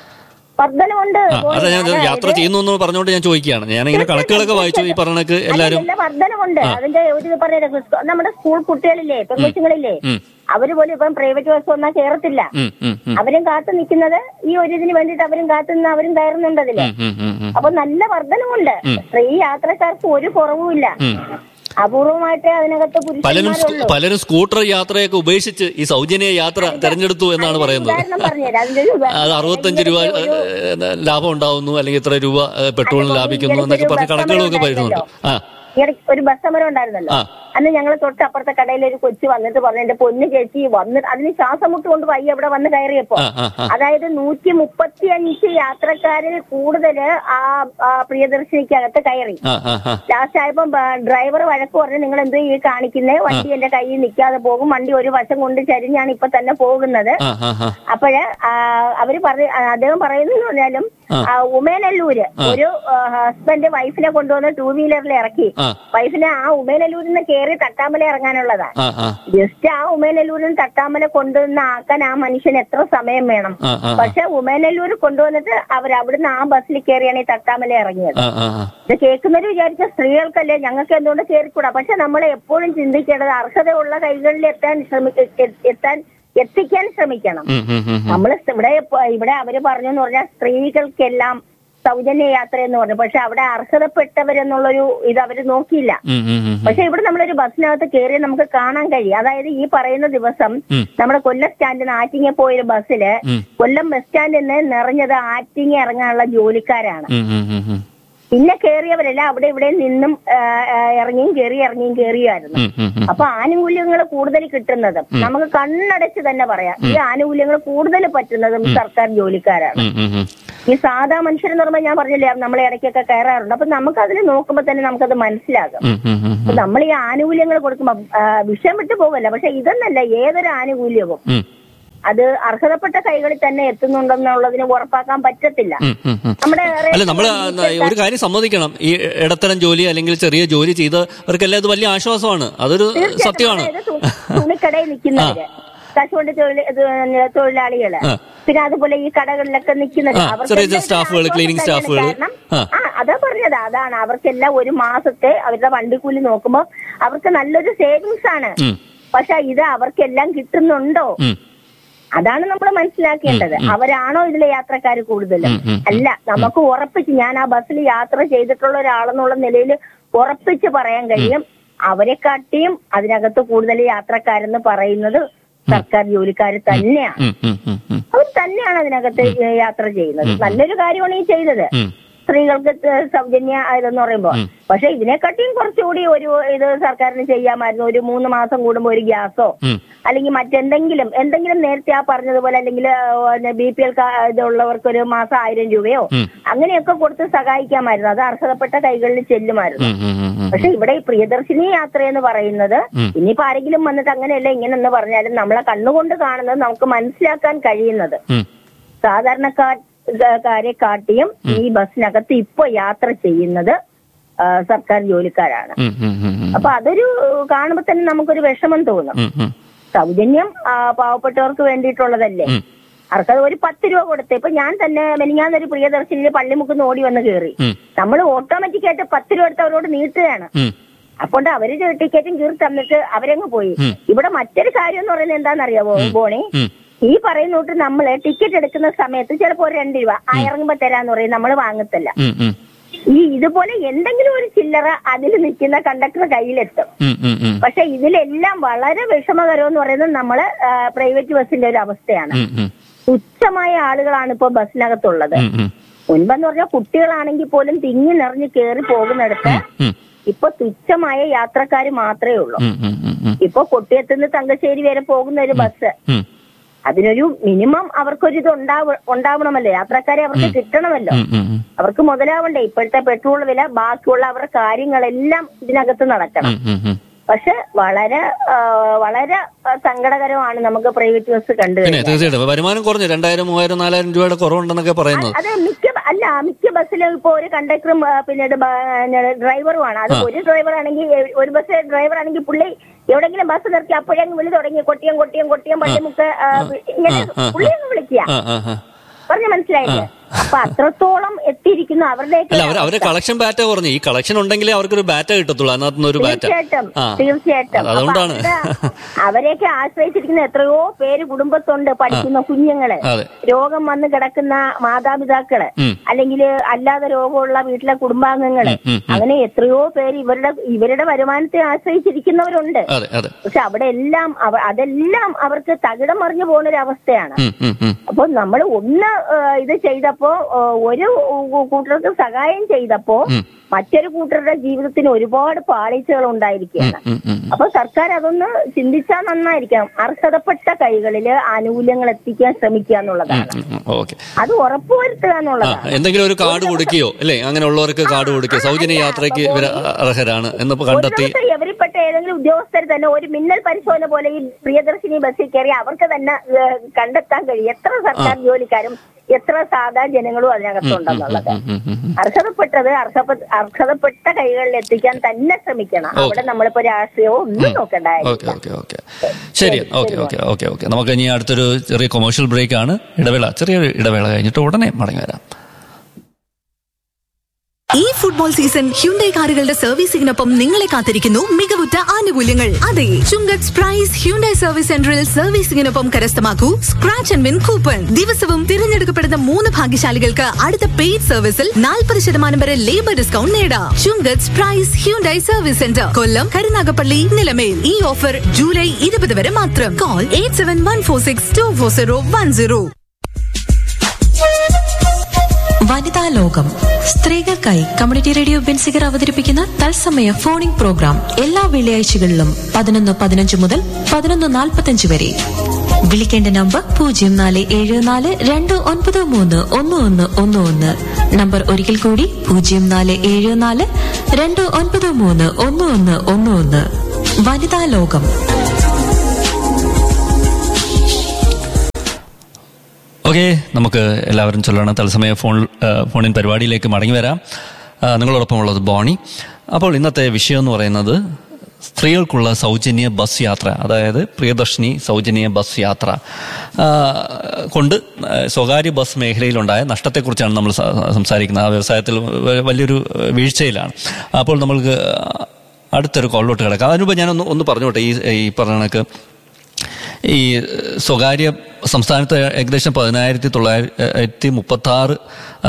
വർധനവുണ്ട് ആ അതാ ഞാൻ അതായത് യാത്ര ചെയ്യുന്നു എന്ന് പറഞ്ഞുകൊണ്ട് ഞാൻ ചോദിക്കുകയാണ് ഞാൻ ഇങ്ങനെ കണക്കുകളൊക്കെ വായിച്ചു ഈ പറഞ്ഞക്ക് എല്ലാരും അതിന്റെ വർധനമുണ്ട് അതിന്റെ ഒരു ഇത് പറഞ്ഞ നമ്മുടെ സ്കൂൾ കുട്ടികളില്ലേ പെൺകുച്ചുങ്ങളില്ലേ ഉം. അവര് പോലും ഇപ്പം പ്രൈവറ്റ് ബസ് വന്നാൽ കയറത്തില്ല ഉം, ഉം, ഉം, അവരും കാത്തു നിൽക്കുന്നത് ഈ ഒരു ഇതിന് വേണ്ടിയിട്ട് അവരും കാത്തു നിന്ന് അവരും കയറുന്നുണ്ട് അതില് ഉം, ഉം, ഉം, ഉം. അപ്പൊ നല്ല വർധനമുണ്ട് സ്ത്രീ യാത്രക്കാർക്ക് ഒരു കുറവുമില്ല ഉം. അപൂർവമായിട്ടേ അതിനകത്ത് പലരും സ്കൂ- പുരുഷന്മാരുള്ളൂ പലരും സ്കൂട്ടർ യാത്രയൊക്കെ ഉപേക്ഷിച്ച് ഈ സൗജന്യ യാത്ര തെരഞ്ഞെടുത്തു എന്നാണ് പറയുന്നത് ഉദാഹരണം പറഞ്ഞുതരാം അതിന്റെ ഒരു ഉദാഹരണം. അത് അറുപത്തഞ്ച് രൂപ ഈ അടുത്ത് ഒരു- ഏ, ലാഭം ഉണ്ടാവുന്നു അല്ലെങ്കിൽ ഇത്ര രൂപ ഏ, പെട്രോളിന് അതിപ്പോ ലാഭിക്കുന്നു ഈ എന്നൊക്കെ ഒരു പറഞ്ഞ് ബസ് കണക്കുകളൊക്കെ സമരം പറയുന്നുണ്ട് ആ ഈ ഇടയ്ക്ക് ഒരു ബസ് സമരം ഉണ്ടായിരുന്നല്ലോ ആ. അന്ന് ഞങ്ങൾ തൊട്ടപ്പുറത്തെ കടയിൽ ഒരു കൊച്ചു വന്നിട്ട് പറഞ്ഞു എന്റെ പൊന്നു ചേച്ചി വന്ന് അതിന് ശ്വാസം മുട്ട് കൊണ്ട് വയ്യ അവിടെ വന്ന് കയറിയപ്പോ ആ, ആ, ആ. അതായത് നൂറ്റി മുപ്പത്തി അഞ്ച് യാത്രക്കാരിൽ കൂടുതല് ആ ആ പ്രിയദർശിനിക്കകത്ത് കയറി ആ ആ ആ ലാസ്റ്റ് ആയപ്പോ ഡ്രൈവർ വഴക്ക് പറഞ്ഞു നിങ്ങൾ എന്തോ ഈ കാണിക്കുന്നേ വണ്ടി എന്റെ കയ്യിൽ നിൽക്കാതെ പോകും വണ്ടി ഒരു വശം കൊണ്ട് ചരിഞ്ഞാണ് ഇപ്പൊ തന്നെ പോകുന്നത് ആ ആ ആ അപ്പോഴ് അവര് പറഞ്ഞ ആ, അദ്ദേഹം പറയുന്നത് പറഞ്ഞാലും ആ. ആ, ഉമേനല്ലൂര് ഒരു ഹസ്ബൻഡ് വൈഫിനെ കൊണ്ടുവന്ന് ടൂ വീലറിൽ ഇറക്കി ആ. വൈഫിനെ ആ ഉമേനല്ലൂരിൽ നിന്ന് കയറി തട്ടാമല ഇറങ്ങാനുള്ളതാ ആ ആ ജസ്റ്റ് ആ ഉമേനല്ലൂരിൽ നിന്ന് തട്ടാമല കൊണ്ടുവന്ന് ആക്കാൻ ആ മനുഷ്യന് എത്ര സമയം വേണം ആ, ആ, ആ. പക്ഷെ ഉമേനല്ലൂർ കൊണ്ടുവന്നിട്ട് അവർ അവിടുന്ന് ആ ബസ്സിൽ കയറിയാണ് ഈ തട്ടാമല ഇറങ്ങിയത് ആ ആ ആ ഇത് കേൾക്കുന്നവര് വിചാരിച്ച സ്ത്രീകൾക്കല്ലേ ഞങ്ങൾക്ക് എന്തുകൊണ്ട് കയറിക്കൂടാ പക്ഷെ നമ്മൾ എപ്പോഴും ചിന്തിക്കേണ്ടത് അർഹതയുള്ള കൈകളിൽ എത്താൻ ശ്രമിക്ക എ- എത്താൻ എത്തിക്കാൻ ശ്രമിക്കണം ഉം, ഉം, ഉം, ഉം. നമ്മൾ ഇവിടെ ഇവിടെ അവര് പറഞ്ഞു എന്ന് പറഞ്ഞാൽ സ്ത്രീകൾക്കെല്ലാം സൗജന്യ യാത്ര എന്ന് പറഞ്ഞു പക്ഷെ അവിടെ അർഹതപ്പെട്ടവരെന്നുള്ളൊരു ഇത് അവര് നോക്കിയില്ല ഉം, ഉം, ഉം, ഉം. പക്ഷെ ഇവിടെ നമ്മളൊരു ബസ്സിനകത്ത് കയറി നമുക്ക് കാണാൻ കഴിയും അതായത് ഈ പറയുന്ന ദിവസം ഉം. നമ്മുടെ കൊല്ലം സ്റ്റാൻഡിൽ നിന്ന് ആറ്റിങ്ങ പോയൊരു ബസ്സില് ഉം. കൊല്ലം ബസ് സ്റ്റാൻഡിൽ നിന്ന് നിറഞ്ഞത് ആറ്റിങ്ങ ഇറങ്ങാനുള്ള ജോലിക്കാരാണ് ഉം, ഉം, ഉം, ഉം. പിന്നെ കയറിയവരെല്ലാം അവിടെ ഇവിടെ നിന്നും ആ, ആ, ഇറങ്ങിയും കയറി ഇറങ്ങിയും കയറിയായിരുന്നു ഉം, ഉം, ഉം. അപ്പൊ ആനുകൂല്യങ്ങൾ കൂടുതൽ കിട്ടുന്നതും നമുക്ക് കണ്ണടച്ച് തന്നെ പറയാം ഈ ആനുകൂല്യങ്ങൾ കൂടുതൽ പറ്റുന്നതും സർക്കാർ ജോലിക്കാരാണ് ഉം, ഉം, ഉം. ഈ സാധാ മനുഷ്യരെന്ന് പറയുമ്പോൾ ഞാൻ പറഞ്ഞില്ലേ നമ്മളെ ഇടയ്ക്കൊക്കെ കയറാറുണ്ട് അപ്പൊ നമുക്ക് അതിൽ നോക്കുമ്പോൾ തന്നെ നമുക്കത് മനസ്സിലാകും ഉം, ഉം, ഉം, അപ്പൊ നമ്മൾ ഈ ആനുകൂല്യങ്ങൾ കൊടുക്കുമ്പോൾ ആ, വിഷയം വിട്ടു പോകല്ല പക്ഷെ ഇതെന്നല്ല ഏതൊരു ആനുകൂല്യവും ഉം, അത് അർഹതപ്പെട്ട കൈകളിൽ തന്നെ എത്തുന്നുണ്ടെന്നുള്ളതിന് ഉറപ്പാക്കാൻ പറ്റത്തില്ല ഉം, ഉം, ഉം. നമ്മുടെ അല്ല നമ്മൾ റേഷൻ ഒരു കാര്യം സമ്മതിക്കണം ഈ ഇടത്തരം ജോലി അല്ലെങ്കിൽ ചെറിയ ജോലി ചെയ്തവർക്കെല്ലാം ഇത് വലിയ ആശ്വാസമാണ് അതൊരു തീർച്ചയായിട്ടും സത്യമാണ് അതായത് തു- തുണിക്കടയിൽ നിൽക്കുന്നവര് കശുവണ്ടി തൊഴിൽ ഇത് തൊഴിലാളികള് ആ. പിന്നെ അതുപോലെ ഈ കടകളിലൊക്കെ നിൽക്കുന്നത് ആ, അവർക്ക് ചെറിയ എല്ലാം സ്റ്റാഫുകൾ, ഒരു ക്ലീനിങ് ആശ്വാസം സ്റ്റാഫുകൾ. തന്നെയാണ്. ആ. കാരണം ആ അതാ പറഞ്ഞത് അതാണ് അവർക്കെല്ലാം ഒരു മാസത്തെ അവരുടെ വണ്ടിക്കൂലി നോക്കുമ്പോൾ അവർക്ക് നല്ലൊരു സേവിങ്സ് ആണ് ഉം, പക്ഷെ ഇത് അവർക്കെല്ലാം കിട്ടുന്നുണ്ടോ ഉം, അതാണ് നമ്മൾ മനസ്സിലാക്കേണ്ടത് അവരാണോ ഇതിലെ യാത്രക്കാർ കൂടുതലും ഉം, ഉം. അല്ല നമുക്ക് ഉറപ്പിച്ച് ഞാൻ ആ ബസ്സിൽ യാത്ര ചെയ്തിട്ടുള്ള ഒരാളെന്നുള്ള നിലയിൽ ഉറപ്പിച്ച് പറയാൻ കഴിയും അവരെക്കാട്ടിയും അതിനകത്ത് കൂടുതൽ യാത്രക്കാരെന്ന് പറയുന്നത് സർക്കാർ ജോലിക്കാർ തന്നെയാണ് ഉം, ഉം, ഉം, ഉം, അവർ തന്നെയാണ് അതിനകത്ത് യാത്ര ചെയ്യുന്നത് നല്ലൊരു കാര്യമാണ് ഈ ചെയ്തത് ഉം. സ്ത്രീകൾക്ക് ത- സൗജന്യ ഇതെന്ന് പറയുമ്പോ പക്ഷെ ഇതിനെക്കാട്ടിയും കുറച്ചുകൂടി ഒരു ഇത് സർക്കാരിന് ചെയ്യാമായിരുന്നു ഒരു മൂന്ന് മാസം കൂടുമ്പോ ഒരു ഗ്യാസോ ഉം. അല്ലെങ്കിൽ മറ്റെന്തെങ്കിലും എന്തെങ്കിലും നേരത്തെ ആ പറഞ്ഞതുപോലെ അല്ലെങ്കിൽ ബി പി എൽ ഇതുള്ളവർക്ക് ഒരു മാസം ആയിരം രൂപയോ ഉം. അങ്ങനെയൊക്കെ കൊടുത്ത് സഹായിക്കാമായിരുന്നു അത് അർഹതപ്പെട്ട കൈകളിൽ ചെല്ലുമായിരുന്നു ഉം, ഉം, ഉം, ഉം. പക്ഷെ ഇവിടെ ഈ പ്രിയദർശിനി യാത്ര എന്ന് പറയുന്നത് ഉം. ഇനിയിപ്പോ ആരെങ്കിലും വന്നിട്ട് അങ്ങനെയല്ല ഇങ്ങനെന്ന് പറഞ്ഞാലും നമ്മളെ കണ്ണുകൊണ്ട് കാണുന്നത് നമുക്ക് മനസ്സിലാക്കാൻ കഴിയുന്നത് ഉം, സാധാരണക്കാരെ കാട്ടിയും ഈ ബസ്സിനകത്ത് ഇപ്പൊ യാത്ര ചെയ്യുന്നത് ആ, സർക്കാർ ജോലിക്കാരാണ് ഉം, ഉം, ഉം, ഉം. അപ്പൊ അതൊരു കാണുമ്പോ തന്നെ നമുക്കൊരു വിഷമം തോന്നും ഉം, ഉം, സൗജന്യം ആ, പാവപ്പെട്ടവർക്ക് വേണ്ടിയിട്ടുള്ളതല്ലേ ഉം. അവർക്കത് ഒരു പത്ത് രൂപ കൊടുത്ത് ഇപ്പൊ ഞാൻ തന്നെ മെനിങ്ങാന്നൊരു പ്രിയദർശനിയിൽ പള്ളിമുക്കുന്ന് ഓടി വന്ന് കയറി ഉം. നമ്മൾ ഓട്ടോമാറ്റിക് ആയിട്ട് പത്ത് രൂപ എടുത്ത് അവരോട് നീട്ടുകയാണ് ഉം. അപ്പോൾ അവര് ടിക്കറ്റും കീറി തന്നിട്ട് അവരങ്ങ് പോയി ഉം. ഇവിടെ മറ്റൊരു കാര്യം എന്ന് പറയുന്നത് എന്താണെന്നറിയാവോ ബോണി ഉം. ഈ പറയുന്ന കൂട്ട് നമ്മള് ടിക്കറ്റ് എടുക്കുന്ന സമയത്ത് ചിലപ്പോ ഒരു രണ്ട് രൂപ ആ ഇറങ്ങുമ്പോ തരാന്ന് പറയും നമ്മൾ വാങ്ങത്തില്ല ഉം, ഉം, ഈ ഇതുപോലെ എന്തെങ്കിലും ഒരു ചില്ലറ അതിൽ നിൽക്കുന്ന കണ്ടക്ടർ കയ്യിലെത്തും ഉം, ഉം, ഉം. പക്ഷെ ഇതിലെല്ലാം വളരെ വിഷമകരം എന്ന് പറയുന്നത് നമ്മള് പ്രൈവറ്റ് ബസ്സിന്റെ ഒരു അവസ്ഥയാണ് ഉം, ഉം, തുച്ഛമായ ആളുകളാണ് ഇപ്പൊ ബസ്സിനകത്തുള്ളത് ഉം, ഉം. മുൻപെന്ന് പറഞ്ഞാൽ കുട്ടികളാണെങ്കിൽ പോലും തിങ്ങി നിറഞ്ഞ് കയറി പോകുന്നിടത്ത് ഉം, ഇപ്പൊ തുച്ഛമായ യാത്രക്കാർ മാത്രമേ ഉള്ളൂ ഉം, ഉം, ഉം, ഉം. ഇപ്പൊ കൊട്ടിയത്തുനിന്ന് തങ്കശ്ശേരി വരെ പോകുന്ന ഒരു ബസ് ഉം, അതിനൊരു മിനിമം അവർക്കൊരു ഇത് ഉണ്ടാവ ഉണ്ടാവണമല്ലോ യാത്രക്കാരെ അവർക്ക് കിട്ടണമല്ലോ ഉം, ഉം, ഉം. അവർക്ക് മുതലാവണ്ടേ ഇപ്പോഴത്തെ പെട്രോൾ വില ബാക്കിയുള്ള അവരുടെ കാര്യങ്ങളെല്ലാം ഇതിനകത്ത് നടക്കണം ഉം, ഉം, ഉം. പക്ഷെ വളരെ ആ, വളരെ ആ, സങ്കടകരമാണ് നമുക്ക് പ്രൈവറ്റ് ബസ് കണ്ടു പിന്നെ കഴിഞ്ഞാൽ. തീർച്ചയായിട്ടും വരുമാനം കുറഞ്ഞു രണ്ടായിരം മൂവായിരം നാലായിരം രൂപയുടെ കുറവുണ്ടെന്നൊക്കെ പറയുന്നത് അത് മിക്ക അല്ല മിക്ക ബസ്സിലും ഇപ്പൊ ഒരു കണ്ടക്ടറും ആ, പിന്നീട് ഡ്രൈവറുമാണ് അത് ഒരു ഡ്രൈവർ ആണെങ്കിൽ ഒരു ബസ് ഡ്രൈവർ ആണെങ്കിൽ പുള്ളി എവിടെങ്കിലും ബസ് നിർത്തി അപ്പോഴേ അങ്ങ് വിളി തുടങ്ങി കൊട്ടിയം കൊട്ടിയം കൊട്ടിയം പള്ളിമുക്ക് ആ, ഇങ്ങനെ ആ, ആ, പുള്ളി അങ്ങ് വിളിക്കുക ആ ആ ആ പറഞ്ഞു മനസ്സിലായില്ലേ അപ്പൊ അത്രത്തോളം എത്തിയിരിക്കുന്നു അവരുടെയൊക്കെ അല്ല അവർ അവരെ കളക്ഷൻ ബാറ്റ കുറഞ്ഞു ഈ കളക്ഷൻ ഉണ്ടെങ്കിലേ അവർക്കൊരു ബാറ്റ കിട്ടത്തുള്ളൂ അതിനകത്തുനിന്ന് ഒരു ബാറ്റ തീർച്ചയായിട്ടും ആ തീർച്ചയായിട്ടും അത് അതുകൊണ്ടാണ് അപ്പൊ അവരുടെ- അവരെയൊക്കെ ആശ്രയിച്ചിരിക്കുന്ന എത്രയോ പേര് കുടുംബത്തുണ്ട് പഠിക്കുന്ന കുഞ്ഞുങ്ങള് അതെ രോഗം വന്ന് കിടക്കുന്ന മാതാപിതാക്കള് ഉം. അല്ലെങ്കിൽ അല്ലാതെ രോഗമുള്ള വീട്ടിലെ കുടുംബാംഗങ്ങള് ഉം, ഉം, ഉം. അങ്ങനെ എത്രയോ പേര് ഇവരുടെ ഇവരുടെ വരുമാനത്തെ ആശ്രയിച്ചിരിക്കുന്നവരുണ്ട് അതെ അതെ പക്ഷെ അവിടെ എല്ലാം അവ- അതെല്ലാം അവർക്ക് തകിടം മറിഞ്ഞു പോകുന്ന ഒരു അവസ്ഥയാണ് ഉം, ഉം, ഉം. അപ്പൊ നമ്മൾ ഒന്ന് ആ, ഇത് ചെയ്തപ്പോ ആ, ഒരു കൂ- കൂട്ടർക്ക് സഹായം ചെയ്തപ്പോ ഉം. മറ്റൊരു കൂട്ടരുടെ ജീവിതത്തിന് ഒരുപാട് പാളിച്ചകൾ ഉണ്ടായിരിക്കുകയാണ് ഉം, ഉം. അപ്പൊ സർക്കാർ അതൊന്ന് ചിന്തിച്ചാൽ നന്നായിരിക്കണം അർഹതപ്പെട്ട കൈകളില് ആനുകൂല്യങ്ങൾ എത്തിക്കാൻ ശ്രമിക്കുക എന്നുള്ളതാണ് ഉം, ഉം. ഓക്കെ അത് ഉറപ്പുവരുത്തുക ആ എന്നുള്ളതാണ് എന്തെങ്കിലും ഒരു കാർഡ് കൊടുക്കുകയോ അല്ലേ അങ്ങനെയുള്ളവർക്ക് കാർഡ് കൊടുക്കുകയോ സൗജന്യ യാത്രയ്ക്ക് ഇവർ അർഹരാണ് എന്ന് ഒരു കണ്ടെത്തി ദിവസം എവരിപ്പെട്ട ഏതെങ്കിലും ഉദ്യോഗസ്ഥർ തന്നെ ഒരു മിന്നൽ പരിശോധന പോലെ ഈ പ്രിയദർശിനി ബസ്സിൽ കയറി അവർക്ക് തന്നെ ഏഹ്, കണ്ടെത്താൻ കഴിയും എത്ര സർക്കാർ ജോലിക്കാരും എത്ര സാധാ ജനങ്ങളും അതിനകത്തുണ്ടെന്നുള്ളത് ഉം, ഉം, ഉം, ഉം. അർഹതപ്പെട്ടത് അർഹപ്പ അർഹതപ്പെട്ട കൈകളിൽ എത്തിക്കാൻ തന്നെ ശ്രമിക്കണം അവിടെ നമ്മളിപ്പോ രാഷ്ട്രീയവും ഒന്നും നോക്കണ്ട ഓക്കെ ഓക്കെ ഓക്കെ ശരി ഓക്കെ ഓക്കെ ഓക്കെ ഓക്കെ നമുക്ക് ഇനി അടുത്തൊരു ചെറിയ കൊമേഴ്ഷ്യൽ ബ്രേക്ക് ആണ് ഇടവേള ചെറിയൊരു ഇടവേള കഴിഞ്ഞിട്ട് ഉടനെ മടങ്ങി വരാം ഈ ഫുട്ബോൾ സീസൺ ഹ്യുണ്ടൈ കാറുകളുടെ സർവീസിംഗിനൊപ്പം നിങ്ങളെ കാത്തിരിക്കുന്നു മികവുറ്റ ആനുകൂല്യങ്ങൾ അതെ ചുങ്കത്ത് പ്രൈസ് ഹ്യുണ്ടൈ സർവീസ് സെന്ററിൽ സർവീസിംഗിനൊപ്പം കരസ്ഥമാക്കൂ സ്ക്രാച്ച് ആൻഡ് വിൻ കൂപ്പൺ ദിവസവും തിരഞ്ഞെടുക്കപ്പെടുന്ന മൂന്ന് ഭാഗ്യശാലികൾക്ക് അടുത്ത പെയ്ഡ് സർവീസിൽ നാൽപ്പത് ശതമാനം വരെ ലേബർ ഡിസ്കൗണ്ട് നേടാം Chungath prize Hyundai service centre Kollam Karunagappally Nilamel ഈ ഓഫർ ജൂലൈ ഇരുപത് വരെ മാത്രം call eight seven one four six two four zero one zero വനിതാ ലോകം സ്ത്രീകൾക്കായി കമ്മ്യൂണിറ്റി റേഡിയോ ബെൻസിഗർ അവതരിപ്പിക്കുന്ന തത്സമയ ഫോണിംഗ് പ്രോഗ്രാം എല്ലാ വെള്ളിയാഴ്ചകളിലും പതിനൊന്ന് പതിനഞ്ച് മുതൽ പതിനൊന്ന് നാൽപ്പത്തഞ്ച് വരെ വിളിക്കേണ്ട നമ്പർ പൂജ്യം നാല് ഏഴ് നാല് രണ്ട് ഒൻപത് മൂന്ന് ഒന്ന് ഒന്ന് ഒന്ന് ഒന്ന് നമ്പർ ഒരിക്കൽ കൂടി പൂജ്യം നാല് ഏഴ് നാല് രണ്ട് ഒൻപത് മൂന്ന് ഒന്ന് ഒന്ന് ഒന്ന് ഒന്ന് വനിതാ ലോകം ഓക്കെ നമുക്ക് എല്ലാവരും ചൊല്ലണം തത്സമയ ഫോൺ ആ, ഫോണിൻ പരിപാടിയിലേക്ക് മടങ്ങി വരാം ആ, നിങ്ങളോടൊപ്പം ഉള്ളത് ബോണി അപ്പോൾ ഇന്നത്തെ വിഷയം എന്ന് പറയുന്നത് സ്ത്രീകൾക്കുള്ള സൗജന്യ ബസ് യാത്ര അതായത് പ്രിയദർശിനി സൗജന്യ ബസ് യാത്ര ആ, കൊണ്ട് ആ, സ്വകാര്യ ബസ് മേഖലയിലുണ്ടായ നഷ്ടത്തെക്കുറിച്ചാണ് നമ്മൾ സ- സംസാരിക്കുന്നത് ആ വ്യവസായത്തിൽ വ- വലിയൊരു വീഴ്ചയിലാണ് അപ്പോൾ നമ്മൾക്ക് അടുത്തൊരു കോളിലോട്ട് കിടക്കാം അതിനുമുമ്പ് ഞാനൊന്ന് ഒന്ന് പറഞ്ഞോട്ടെ ഈ ഈ പറഞ്ഞ കണക്ക് ഈ സ്വകാര്യ സംസ്ഥാനത്ത് ഏകദേശം പതിനായിരത്തി തൊള്ളായിരത്തി മുപ്പത്തി ആറ്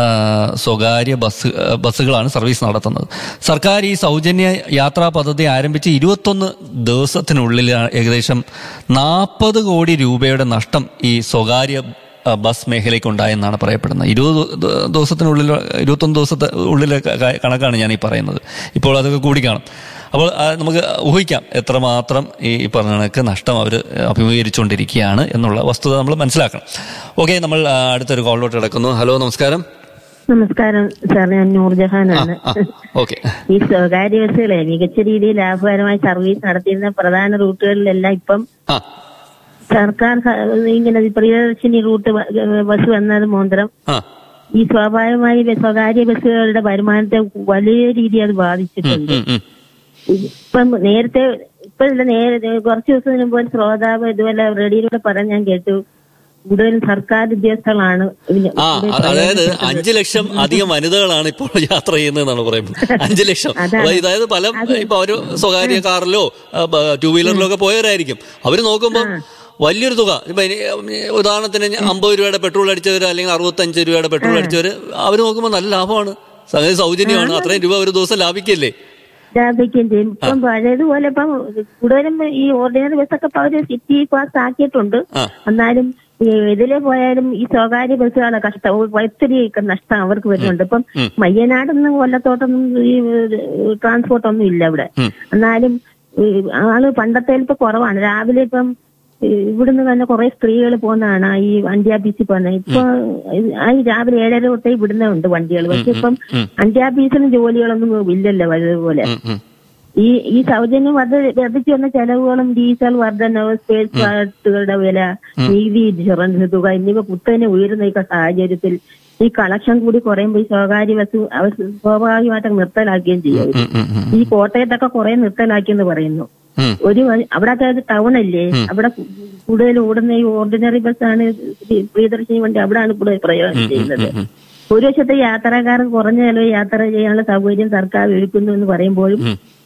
സ്വകാര്യ ബസ് ബസ്സുകളാണ് സർവീസ് നടത്തുന്നത് സർക്കാർ ഈ സൗജന്യ യാത്രാ പദ്ധതി ആരംഭിച്ച് ഇരുപത്തൊന്ന് ദിവസത്തിനുള്ളിൽ ഏകദേശം നാൽപ്പത് കോടി രൂപയുടെ നഷ്ടം ഈ സ്വകാര്യ ആ, ബസ് മേഖലയ്ക്ക് ഉണ്ടായെന്നാണ് പറയപ്പെടുന്നത് ഇരുപത് ദ- ദിവസത്തിനുള്ളിൽ ഇരുപത്തൊന്ന് ദിവസത്തെ ഉള്ളിലെ ക- ക- കണക്കാണ് ഞാൻ ഈ പറയുന്നത് ഇപ്പോൾ അതൊക്കെ കൂടി കാണും അപ്പോൾ ആ, നമുക്ക് ഊഹിക്കാം എത്രമാത്രം ഈ ഈ പറഞ്ഞ കണക്ക് നഷ്ടം അവർ അഭിമുഖീകരിച്ചുകൊണ്ടിരിക്കുകയാണ് എന്നുള്ള വസ്തുത നമ്മൾ മനസ്സിലാക്കണം ഓക്കെ നമ്മൾ ആ, അടുത്തൊരു കോളിലോട്ട് കിടക്കുന്നു ഹലോ നമസ്കാരം നമസ്കാരം സാർ ഞാൻ നൂർജഹാനാണ് ഓക്കെ ഈ സ്വകാര്യ ബസ്സുകളെ മികച്ച രീതിയിൽ ലാഭകരമായി സർവീസ് നടത്തിയിരുന്ന പ്രധാന റൂട്ടുകളിലെല്ലാം ഇപ്പം ആ സർക്കാർ സ- ഇങ്ങനെ പ്രിയദർശിനി റൂട്ട് ബ- ബസ് വന്നത് മൂലം ആ ഈ സ്വാഭാവികമായി ബ- സ്വകാര്യ ബസ്സുകളുടെ വരുമാനത്തെ വലിയ രീതിയിൽ അത് ബാധിച്ചിട്ടുണ്ട് ഉം, ഉം. ഇപ്പം നേരത്തെ ഇപ്പൊ ഇല്ല നേരെ കുറച്ച് ദിവസത്തിന് മുമ്പ് ഒരു ശ്രോതാവ് ഇതുപോലെ റേഡിയോയിലൂടെ പറഞ്ഞ് ഞാൻ കേട്ടു കൂടുതലും സർക്കാർ ഉദ്യോഗസ്ഥകളാണ് ഇതിന് ആ കൂടുതൽ അ- അതായത് പ്രയോജനപ്പെടുന്നത്. അഞ്ചു ലക്ഷം അധികം വനിതകളാണ് ഇപ്പോൾ യാത്ര ചെയ്യുന്നതെന്നാണ് പറയുന്നത് അഞ്ചു ലക്ഷം അതാണ്. അപ്പൊ അതായത് പല ഇപ്പൊ ഒരു സ്വകാര്യ കാറിലോ ടൂ വീലറിലോ ഒക്കെ പോയവരായിരിക്കും അവര് നോക്കുമ്പോൾ വലിയൊരു തുക ഇപ്പൊ ഇനി, ഉം, ഉദാഹരണത്തിന് ഞാൻ അമ്പത് രൂപയുടെ പെട്രോൾ അടിച്ചവര് അല്ലെങ്കിൽ അറുപത്തഞ്ച് രൂപയുടെ പെട്രോൾ അടിച്ചവര് അവര് നോക്കുമ്പോൾ നല്ല ലാഭമാണ് സംഗതി സൗജന്യമാണ് അത്രയും രൂപ ഒരു ദിവസം ലാഭിക്കല്ലേ ലാഭിക്കുകയും ചെയ്യും ഇപ്പം പഴയതുപോലെ ഇപ്പം കൂടുതലും ഈ ഓർഡിനറി ബസ്സൊക്കെ ഇപ്പൊ അവര് സിറ്റി പാസ് ആക്കിയിട്ടുണ്ട് ആ. എന്നാലും ഈ ഇതിലെ പോയാലും ഈ സ്വകാര്യ ബസ്സുകളെ കഷ്ടം ഒത്തിരി നഷ്ടം അവർക്ക് വരുന്നുണ്ട് ഇപ്പം മയ്യനാടൊന്നും കൊല്ലത്തോട്ടൊന്നും ഈ ട്രാൻസ്പോർട്ട് ഒന്നും ഇല്ല ഇവിടെ എന്നാലും ഈ ആള് പണ്ടത്തെ ഇപ്പൊ കുറവാണ് രാവിലെ ഇപ്പം ഈ ഇവിടുന്ന് തന്നെ കുറെ സ്ത്രീകൾ പോകുന്നതാണ് ഈ അന്ത്യാബീസിൽ പോകുന്നത് ഇപ്പൊ ആ ഈ രാവിലെ ഏഴര തൊട്ടേ ഇവിടുന്ന് ഉണ്ട് വണ്ടികൾ പക്ഷെ ഇപ്പം അന്ത്യാബീസിനും ജോലികളൊന്നും ഇല്ലല്ലോ അതുപോലെ ഉം, ഉം. ഈ ഈ സൗജന്യം വർദ്ധ വർദ്ധിച്ചു വന്ന ചെലവുകളും ഡീസൽ വർധനവ് സ്പേസ് പാർട്ടുകളുടെ വില നീതി ഇൻഷുറൻസ് തുക എന്നിവ കുത്തനെ ഉയരുന്ന ഈ സാഹചര്യത്തിൽ ഈ കളക്ഷൻ കൂടി കുറയുമ്പോൾ ഈ സ്വകാര്യ ബസ് അവർ സ്വാഭാവികമായിട്ട് നിർത്തലാക്കുകയും ചെയ്യും ഉം, ഉം, ഉം. ഈ കോട്ടയത്തൊക്കെ കുറെ നിർത്തലാക്കിയെന്ന് പറയുന്നു ഉം. ഒരു വഴി- അവിടൊക്കെ ടൗൺ അല്ലേ അവിടെ കൂടുതൽ ഓടുന്ന ഈ ഓർഡിനറി ബസ്സാണ് ഈ പ്രിയദർശിനി വണ്ടി അവിടെയാണ് കൂടുതൽ പ്രയോജനം ചെയ്യുന്നത് ഒരു വശത്തെ യാത്രക്കാർക്ക് കുറഞ്ഞ ചെലവ് യാത്ര ചെയ്യാനുള്ള സൗകര്യം സർക്കാർ ഒരുക്കുന്നു എന്ന് പറയുമ്പോഴും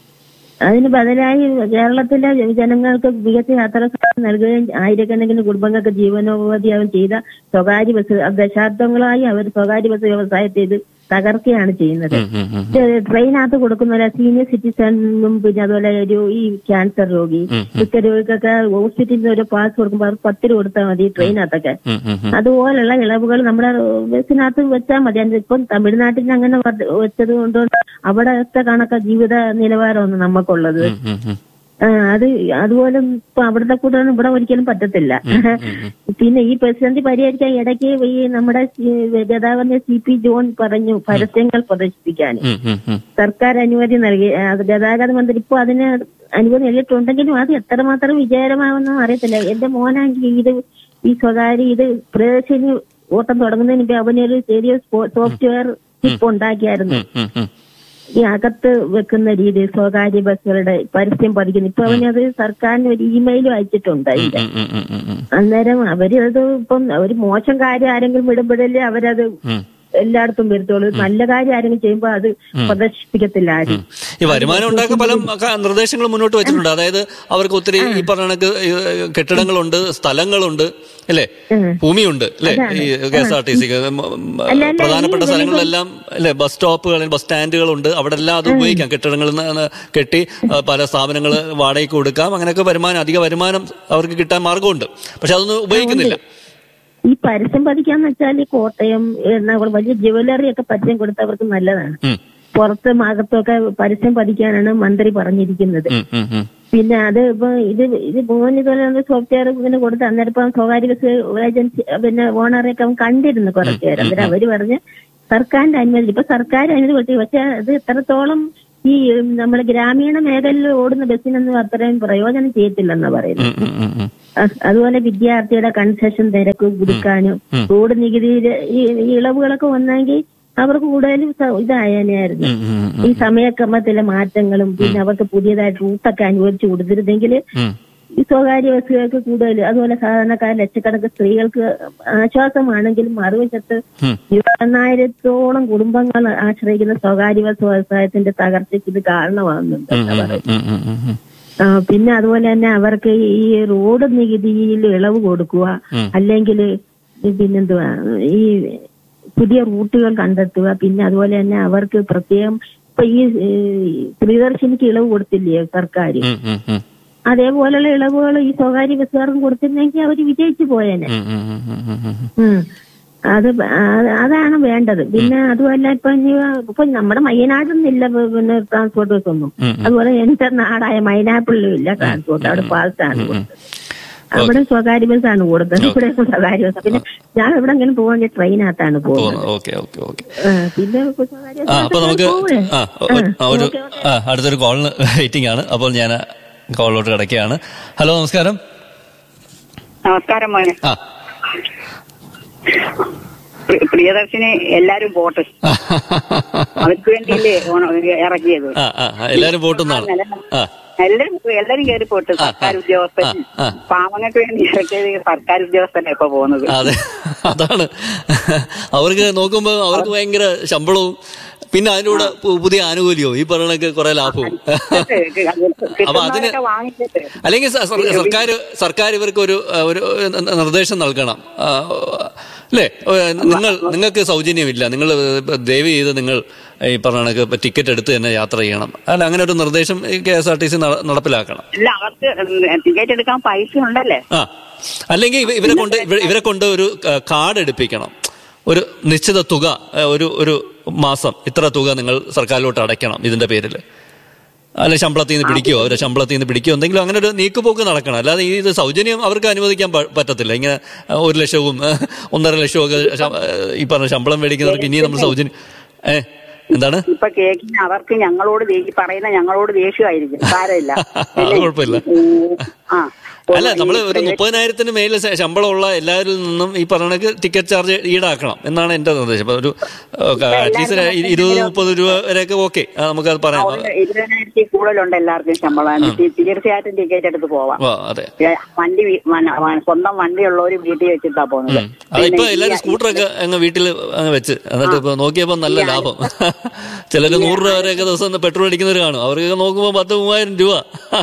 അതിന് ബദലായി കേരളത്തിലെ ജനങ്ങൾക്ക് മികച്ച യാത്രാ സൗകര്യം നൽകുകയും ആയിരക്കണക്കിന് കുടുംബങ്ങൾക്ക് ജീവനോപാധിയാവും ചെയ്ത സ്വകാര്യ ബസ് ദശാബ്ദങ്ങളായി അവർ സ്വകാര്യ ബസ് വ്യവസായത്തെ ഇത് തകർക്കുകയാണ് ചെയ്യുന്നത് ഉം, ഉം, ഉം. ഇത് ട്രെയിനകത്ത് കൊടുക്കുന്ന സീനിയർ സിറ്റിസണും പിന്നെ അതുപോലെ ഒരു ഈ ക്യാൻസർ രോഗി മിക്ക രോഗിക്കൊക്കെ ഹോസ്പിറ്റലിൽ നിന്ന് ഒരു പാസ് കൊടുക്കുമ്പോൾ അവർക്ക് പത്ത് രൂപ കൊടുത്താൽ മതി ട്രെയിനകത്തൊക്കെ ഉം, ഉം, ഉം. അതുപോലുള്ള ഇളവുകൾ നമ്മുടെ ബസ്സിനകത്ത് വെച്ചാൽ മതി അത് ഇപ്പം തമിഴ്നാട്ടിൽ അങ്ങനെ വർദ്ധ- വെച്ചത് കൊണ്ട് അവിടത്തെ കണക്ക ജീവിത നിലവാരമാണ് നമുക്കുള്ളത് ഉം, ഉം, ഉം. ആ, അത് അതുപോലെ ഇപ്പൊ അവിടുത്തെ കൂടെ ഇവിടെ ഒരിക്കലും പറ്റത്തില്ല പിന്നെ ഈ പ്രതിസന്ധി പരിഹരിക്കാൻ ഇടയ്ക്ക് ഈ നമ്മുടെ സി- ഗതാഗത സി പി ജോൺ പറഞ്ഞു പരസ്യങ്ങൾ പ്രദർശിപ്പിക്കാൻ ഉം, ഉം, ഉം. സർക്കാർ അനുമതി നൽകി ആ, അത് ഗതാഗത മന്ത്രി ഇപ്പൊ അതിന് അനുമതി നൽകിയിട്ടുണ്ടെങ്കിലും അത് എത്രമാത്രം വിജയകരമാവെന്നും അറിയത്തില്ല എന്റെ മോനാണെങ്കിൽ ഇത് ഈ സ്വകാര്യ ഇത് പ്രദർശനി ഓട്ടം തുടങ്ങുന്നതിന് മുമ്പ് അവനൊരു ചെറിയ സോഫ്റ്റ്വെയർ ചിപ്പ് ഉണ്ടാക്കിയായിരുന്നു ഉം, ഉം. ഈ അകത്ത് വെക്കുന്ന രീതി സ്വകാര്യ ബസ്സുകളുടെ പരസ്യം പതിക്കുന്നു ഇപ്പൊ അവനത് സർക്കാരിന് ഒരു ഇമെയിലും അയച്ചിട്ടുണ്ട് അതിന്റെ ഉം, ഉം, ഉം, ഉം, ഉം. അന്നേരം അവര് അത് ഇപ്പം ഒരു മോശം കാര്യം ആരെങ്കിലും വിടുമ്പോഴല്ലേ അവരത് ഉം. എല്ലായിടത്തും വരുത്തുള്ളൂ നല്ല കാര്യം ആരെങ്കിലും ചെയ്യുമ്പോ അത് പ്രദർശിപ്പിക്കത്തില്ല ആരും ഈ വരുമാനം ഉണ്ടാക്കാൻ പല ക- നിർദ്ദേശങ്ങളും മുന്നോട്ട് വെച്ചിട്ടുണ്ട് അതായത് അവർക്ക് ഒത്തിരി ഈ പറഞ്ഞ കണക്ക് ഈ കെട്ടിടങ്ങളുണ്ട് സ്ഥലങ്ങളുണ്ട് അല്ലേ ഭൂമിയുണ്ട് അല്ലേ ഈ K S R T C അല്ല, പ്രധാനപ്പെട്ട ഈ സ്ഥലങ്ങളിലെല്ലാം അല്ലേ ബസ് സ്റ്റോപ്പുകൾ ബസ് സ്റ്റാൻഡുകളുണ്ട് അവിടെ എല്ലാം അത് ഉപയോഗിക്കാം കെട്ടിടങ്ങളിൽ നിന്ന് കെട്ടി ആ, പല സ്ഥാപനങ്ങൾ വാടകയ്ക്ക് കൊടുക്കാം അങ്ങനെയൊക്കെ വരുമാനം അധിക വരുമാനം അവർക്ക് കിട്ടാൻ മാർഗമുണ്ട് പക്ഷെ അതൊന്നും ഉപയോഗിക്കുന്നില്ല ഈ പരസ്യം പതിക്കാന്ന് വെച്ചാൽ ഈ കോട്ടയം എറണാകുളം വലിയ ജ്വല്ലറി ഒക്കെ പരസ്യം കൊടുത്തവർക്ക് നല്ലതാണ് ഉം, പുറത്തും അകത്തൊക്കെ പരസ്യം പതിക്കാനാണ് മന്ത്രി പറഞ്ഞിരിക്കുന്നത് ഉം, ഉം, ഉം. പിന്നെ അത് ഇപ്പൊ ഇത് ഇത് മോൻ ഇതുപോലെ സോഫ്റ്റ്വെയർ ഇങ്ങനെ കൊടുത്ത് അന്നേരം ഇപ്പം സ്വകാര്യ ബസ് ഏജൻസി പിന്നെ ഓണറൊക്കെ അവൻ കണ്ടിരുന്നു കുറച്ചു നേരം അന്നേരം അവര് പറഞ്ഞ് സർക്കാരിന്റെ അനുമതി ഇപ്പൊ സർക്കാർ അനുമതി കൊടുത്തു പക്ഷെ അത് എത്രത്തോളം ഈ നമ്മുടെ ഗ്രാമീണ മേഖലയിൽ ഓടുന്ന ബസ്സിനൊന്നും അത്രയും പ്രയോജനം ചെയ്യത്തില്ലെന്നാ പറയുന്നത് ഉം, ഉം, ഉം, ഉം. അ- അതുപോലെ വിദ്യാർത്ഥിയുടെ കൺസെഷൻ തിരക്ക് കൊടുക്കാനും റോഡ് നികുതിയില് ഈ ഈ ഇളവുകളൊക്കെ വന്നെങ്കിൽ അവർക്ക് കൂടുതലും സ- ഇതായനെയായിരുന്നു ഉം, ഉം, ഉം. ഈ സമയക്രമത്തിലെ മാറ്റങ്ങളും പിന്നെ അവർക്ക് പുതിയതായിട്ട് റൂട്ടൊക്കെ അനുവദിച്ചു കൊടുത്തിരുന്നെങ്കിൽ ഉം. ഈ സ്വകാര്യ ബസ്സുകൾക്ക് കൂടുതൽ അതുപോലെ സാധാരണക്കാർ ലക്ഷക്കണക്കിന് സ്ത്രീകൾക്ക് ആശ്വാസമാണെങ്കിലും മറുവശത്ത് ഉം. ഇരുപത്തെണ്ണായിരത്തോളം കുടുംബങ്ങൾ ആശ്രയിക്കുന്ന സ്വകാര്യ ബസ് വ്യവസായത്തിന്റെ തകർച്ചയ്ക്ക് ഇത് കാരണമാകുന്നുണ്ട് ഉം, എന്നാ ഉം, പറയുന്നത്. ഉം, ഉം, ഉം, ഉം. ആ, പിന്നെ അതുപോലെ തന്നെ അവർക്ക് ഈ റോഡ് നികുതിയിൽ ഇളവ് കൊടുക്കുക ഉം. അല്ലെങ്കിൽ പിന്നെന്തുവാ ഈ പുതിയ റൂട്ടുകൾ കണ്ടെത്തുക പിന്നെ അതുപോലെ തന്നെ അവർക്ക് പ്രത്യേകം ഇപ്പൊ ഈ ഏ, പ്രിയദർശിനിക്ക് ഇളവ് കൊടുത്തില്ലേ സർക്കാർ ഉം, ഉം, ഉം. അതേപോലെയുള്ള ഇളവുകൾ ഈ സ്വകാര്യ ബസ്സുകാർക്കും കൊടുത്തിരുന്നെങ്കിൽ അവർ വിജയിച്ചു പോയേനെ ഉം, ഉം, ഉം, ഉം, ഉം, ഉം. ഉം. അത് ബ- ആ- അതാണ് വേണ്ടത് പിന്നെ അതുമല്ല ഇപ്പൊ ഇനി ഇപ്പൊ നമ്മുടെ മയ്യനാടൊന്നുമില്ല പിന്നെ ട്രാൻസ്പോർട്ട് ബസ് ഒന്നും ഉം, ഉം. അതുപോലെ എന്റെ നാടായ മൈനാപ്പിളിലും ഇല്ല ട്രാൻസ്പോർട്ട് അവിടെ പാൽസാണ് കൊടുത്തത് അവിടെ സ്വകാര്യ ബസ്സാണ് കൊടുത്തത് ഇവിടെ സ്വകാര്യ ബസ് പിന്നെ ഞാൻ എവിടെങ്കിലും പോവാൻ ട്രെയിനകത്താണ് പോകുന്നത് പോകുന്നു ഓക്കെ ഓക്കെ ഓക്കെ ആ, പിന്നെ സ്വകാര്യ ആ അപ്പൊ ബസ്സിനകത്ത് നമുക്ക് പോവേ. ആ ഒ- ആ, ഒരു ഓക്കേ, ഓക്കേ. ആ അടുത്തൊരു കോളിന് വെയിറ്റിംഗ് ആണ് അപ്പോൾ ഞാൻ കോളിലോട്ട് കിടക്കുകയാണ് ഹലോ നമസ്കാരം നമസ്കാരം മോനെ ആ പ്രി- പ്രിയദർശിനി എല്ലാരും പോട്ട് അവർക്ക് വേണ്ടിയില്ലേ ഓണം ഇറക്കിയത് ആ ആ ആ, എല്ലാരും പോട്ടുന്നാണ് ആ എല്ലാരും എല്ലാരും കയറി പോട്ട് സർക്കാർ ഉദ്യോഗസ്ഥൻ ആ, ആ. പാവങ്ങൾക്ക് വേണ്ടി ഇറക്കിയത് ഈ സർക്കാർ ഉദ്യോഗസ്ഥനാ ഇപ്പൊ പോകുന്നത് അതെ അതാണ് അവർക്ക് നോക്കുമ്പോ അവർക്ക് ഭയങ്കര ശമ്പളവും പിന്നെ അതിന്റെ കൂടെ പു- പുതിയ ആനുകൂല്യവും ഈ പറഞ്ഞൊക്കെ കുറെ ലാഭവും അപ്പൊ അതിന് കിട്ടുന്നവരൊക്കെ വാങ്ങിച്ചിട്ട് അല്ലെങ്കിൽ സ- സർ- സർക്കാർ സർക്കാർ ഇവർക്ക് ഒരു ആ, ഒരു ന- നിർദ്ദേശം നൽകണം ആ, അല്ലേ ഓ, നിങ്ങൾ നിങ്ങൾക്ക് സൗജന്യമില്ല നിങ്ങൾ ദയവ് ചെയ്ത് നിങ്ങൾ ഈ പറഞ്ഞ കണക്ക് ടിക്കറ്റ് എടുത്ത് തന്നെ യാത്ര ചെയ്യണം അല്ല അങ്ങനെ ഒരു നിർദ്ദേശം K S R T C നടപ്പിലാക്കണം ഇല്ല അവർക്ക് ടിക്കറ്റ് എടുക്കാൻ പൈസ ഉണ്ടല്ലേ ആ അല്ലെങ്കിൽ ഇവ- ഇവരെ കൊണ്ട് ഇവ- ഇവരെ കൊണ്ട് ഒരു ആ, കാർഡ് എടുപ്പിക്കണം ഒരു നിശ്ചിത തുക ആ, ഒരു ഒരു മാസം ഇത്ര തുക നിങ്ങൾ സർക്കാരിലോട്ട് അടയ്ക്കണം ഇതിന്റെ പേരിൽ അല്ലെ ശമ്പളത്തിൽ നിന്ന് പിടിക്കുകയോ അവരെ ശമ്പളത്തിൽ നിന്ന് പിടിക്കുകയോ എന്തെങ്കിലും അങ്ങനെ ഒരു നീക്കുപോക്ക് നടക്കണം അല്ലാതെ ഈ ഇത് സൗജന്യം അവർക്ക് അനുവദിക്കാൻ പ- പറ്റത്തില്ല ഇങ്ങനെ ആ, ഒരു ലക്ഷവും ആ, ഒന്നര ലക്ഷവും ഒക്കെ ശ- ആ, ഈ പറഞ്ഞ ശമ്പളം മേടിക്കുന്നവർക്ക് ഇനിയും നമ്മൾ സൗജന്യം ഏ എന്താണ് ഇപ്പൊ കേക്കിന് അവർക്ക് ഞങ്ങളോട് ദേ- ഈ പറയുന്ന ഞങ്ങളോട് ദേഷ്യമായിരിക്കും സാരമില്ല അത് കുഴപ്പമില്ല. ഉം, ആ അല്ല നമ്മൾ ഈ ഒരു private- മുപ്പതിനായിരത്തിന് മേലെ ശ- ശമ്പളമുള്ള എല്ലാവരിൽ നിന്നും ഈ പറഞ്ഞ ടിക്കറ്റ് ചാർജ് ഈടാക്കണം എന്നാണ് എന്റെ നിർദ്ദേശം അപ്പൊ ഒരു അറ്റ്ലീസ്റ്റ് ഇരുപത് മുപ്പത് രൂപ വരെയൊക്കെ ഓക്കെ നമുക്കത് ആ, പറയാം ഉണ്ട്. ഇരുപതിനായിരത്തി കൂടുതലുണ്ട് എല്ലാവർക്കും ശമ്പളം തീ- തീർച്ചയായിട്ടും ടിക്കറ്റ് എടുത്ത് പോവാം ആ, അതെ ഏ, വണ്ടി വീ- വന- വന- സ്വന്തം വണ്ടിയുള്ളവർ വീട്ടിൽ വെച്ചിട്ടാ പോകുന്നത് അതിപ്പോ പിന്നെ ഈ- എല്ലാരും സ്കൂട്ടറൊക്കെ അങ്ങ് വീട്ടിൽ അങ്ങ് വെച്ച് എന്നിട്ട് ഇപ്പൊ നോക്കിയപ്പോ നല്ല ലാഭം ചിലര് നൂറ് രൂപ വരെയൊക്കെ ദിവസം പെട്രോൾ അടിക്കുന്നവർ കാണും അവർക്കൊക്കെ നോക്കുമ്പോ പത്ത് മൂവായിരം രൂപ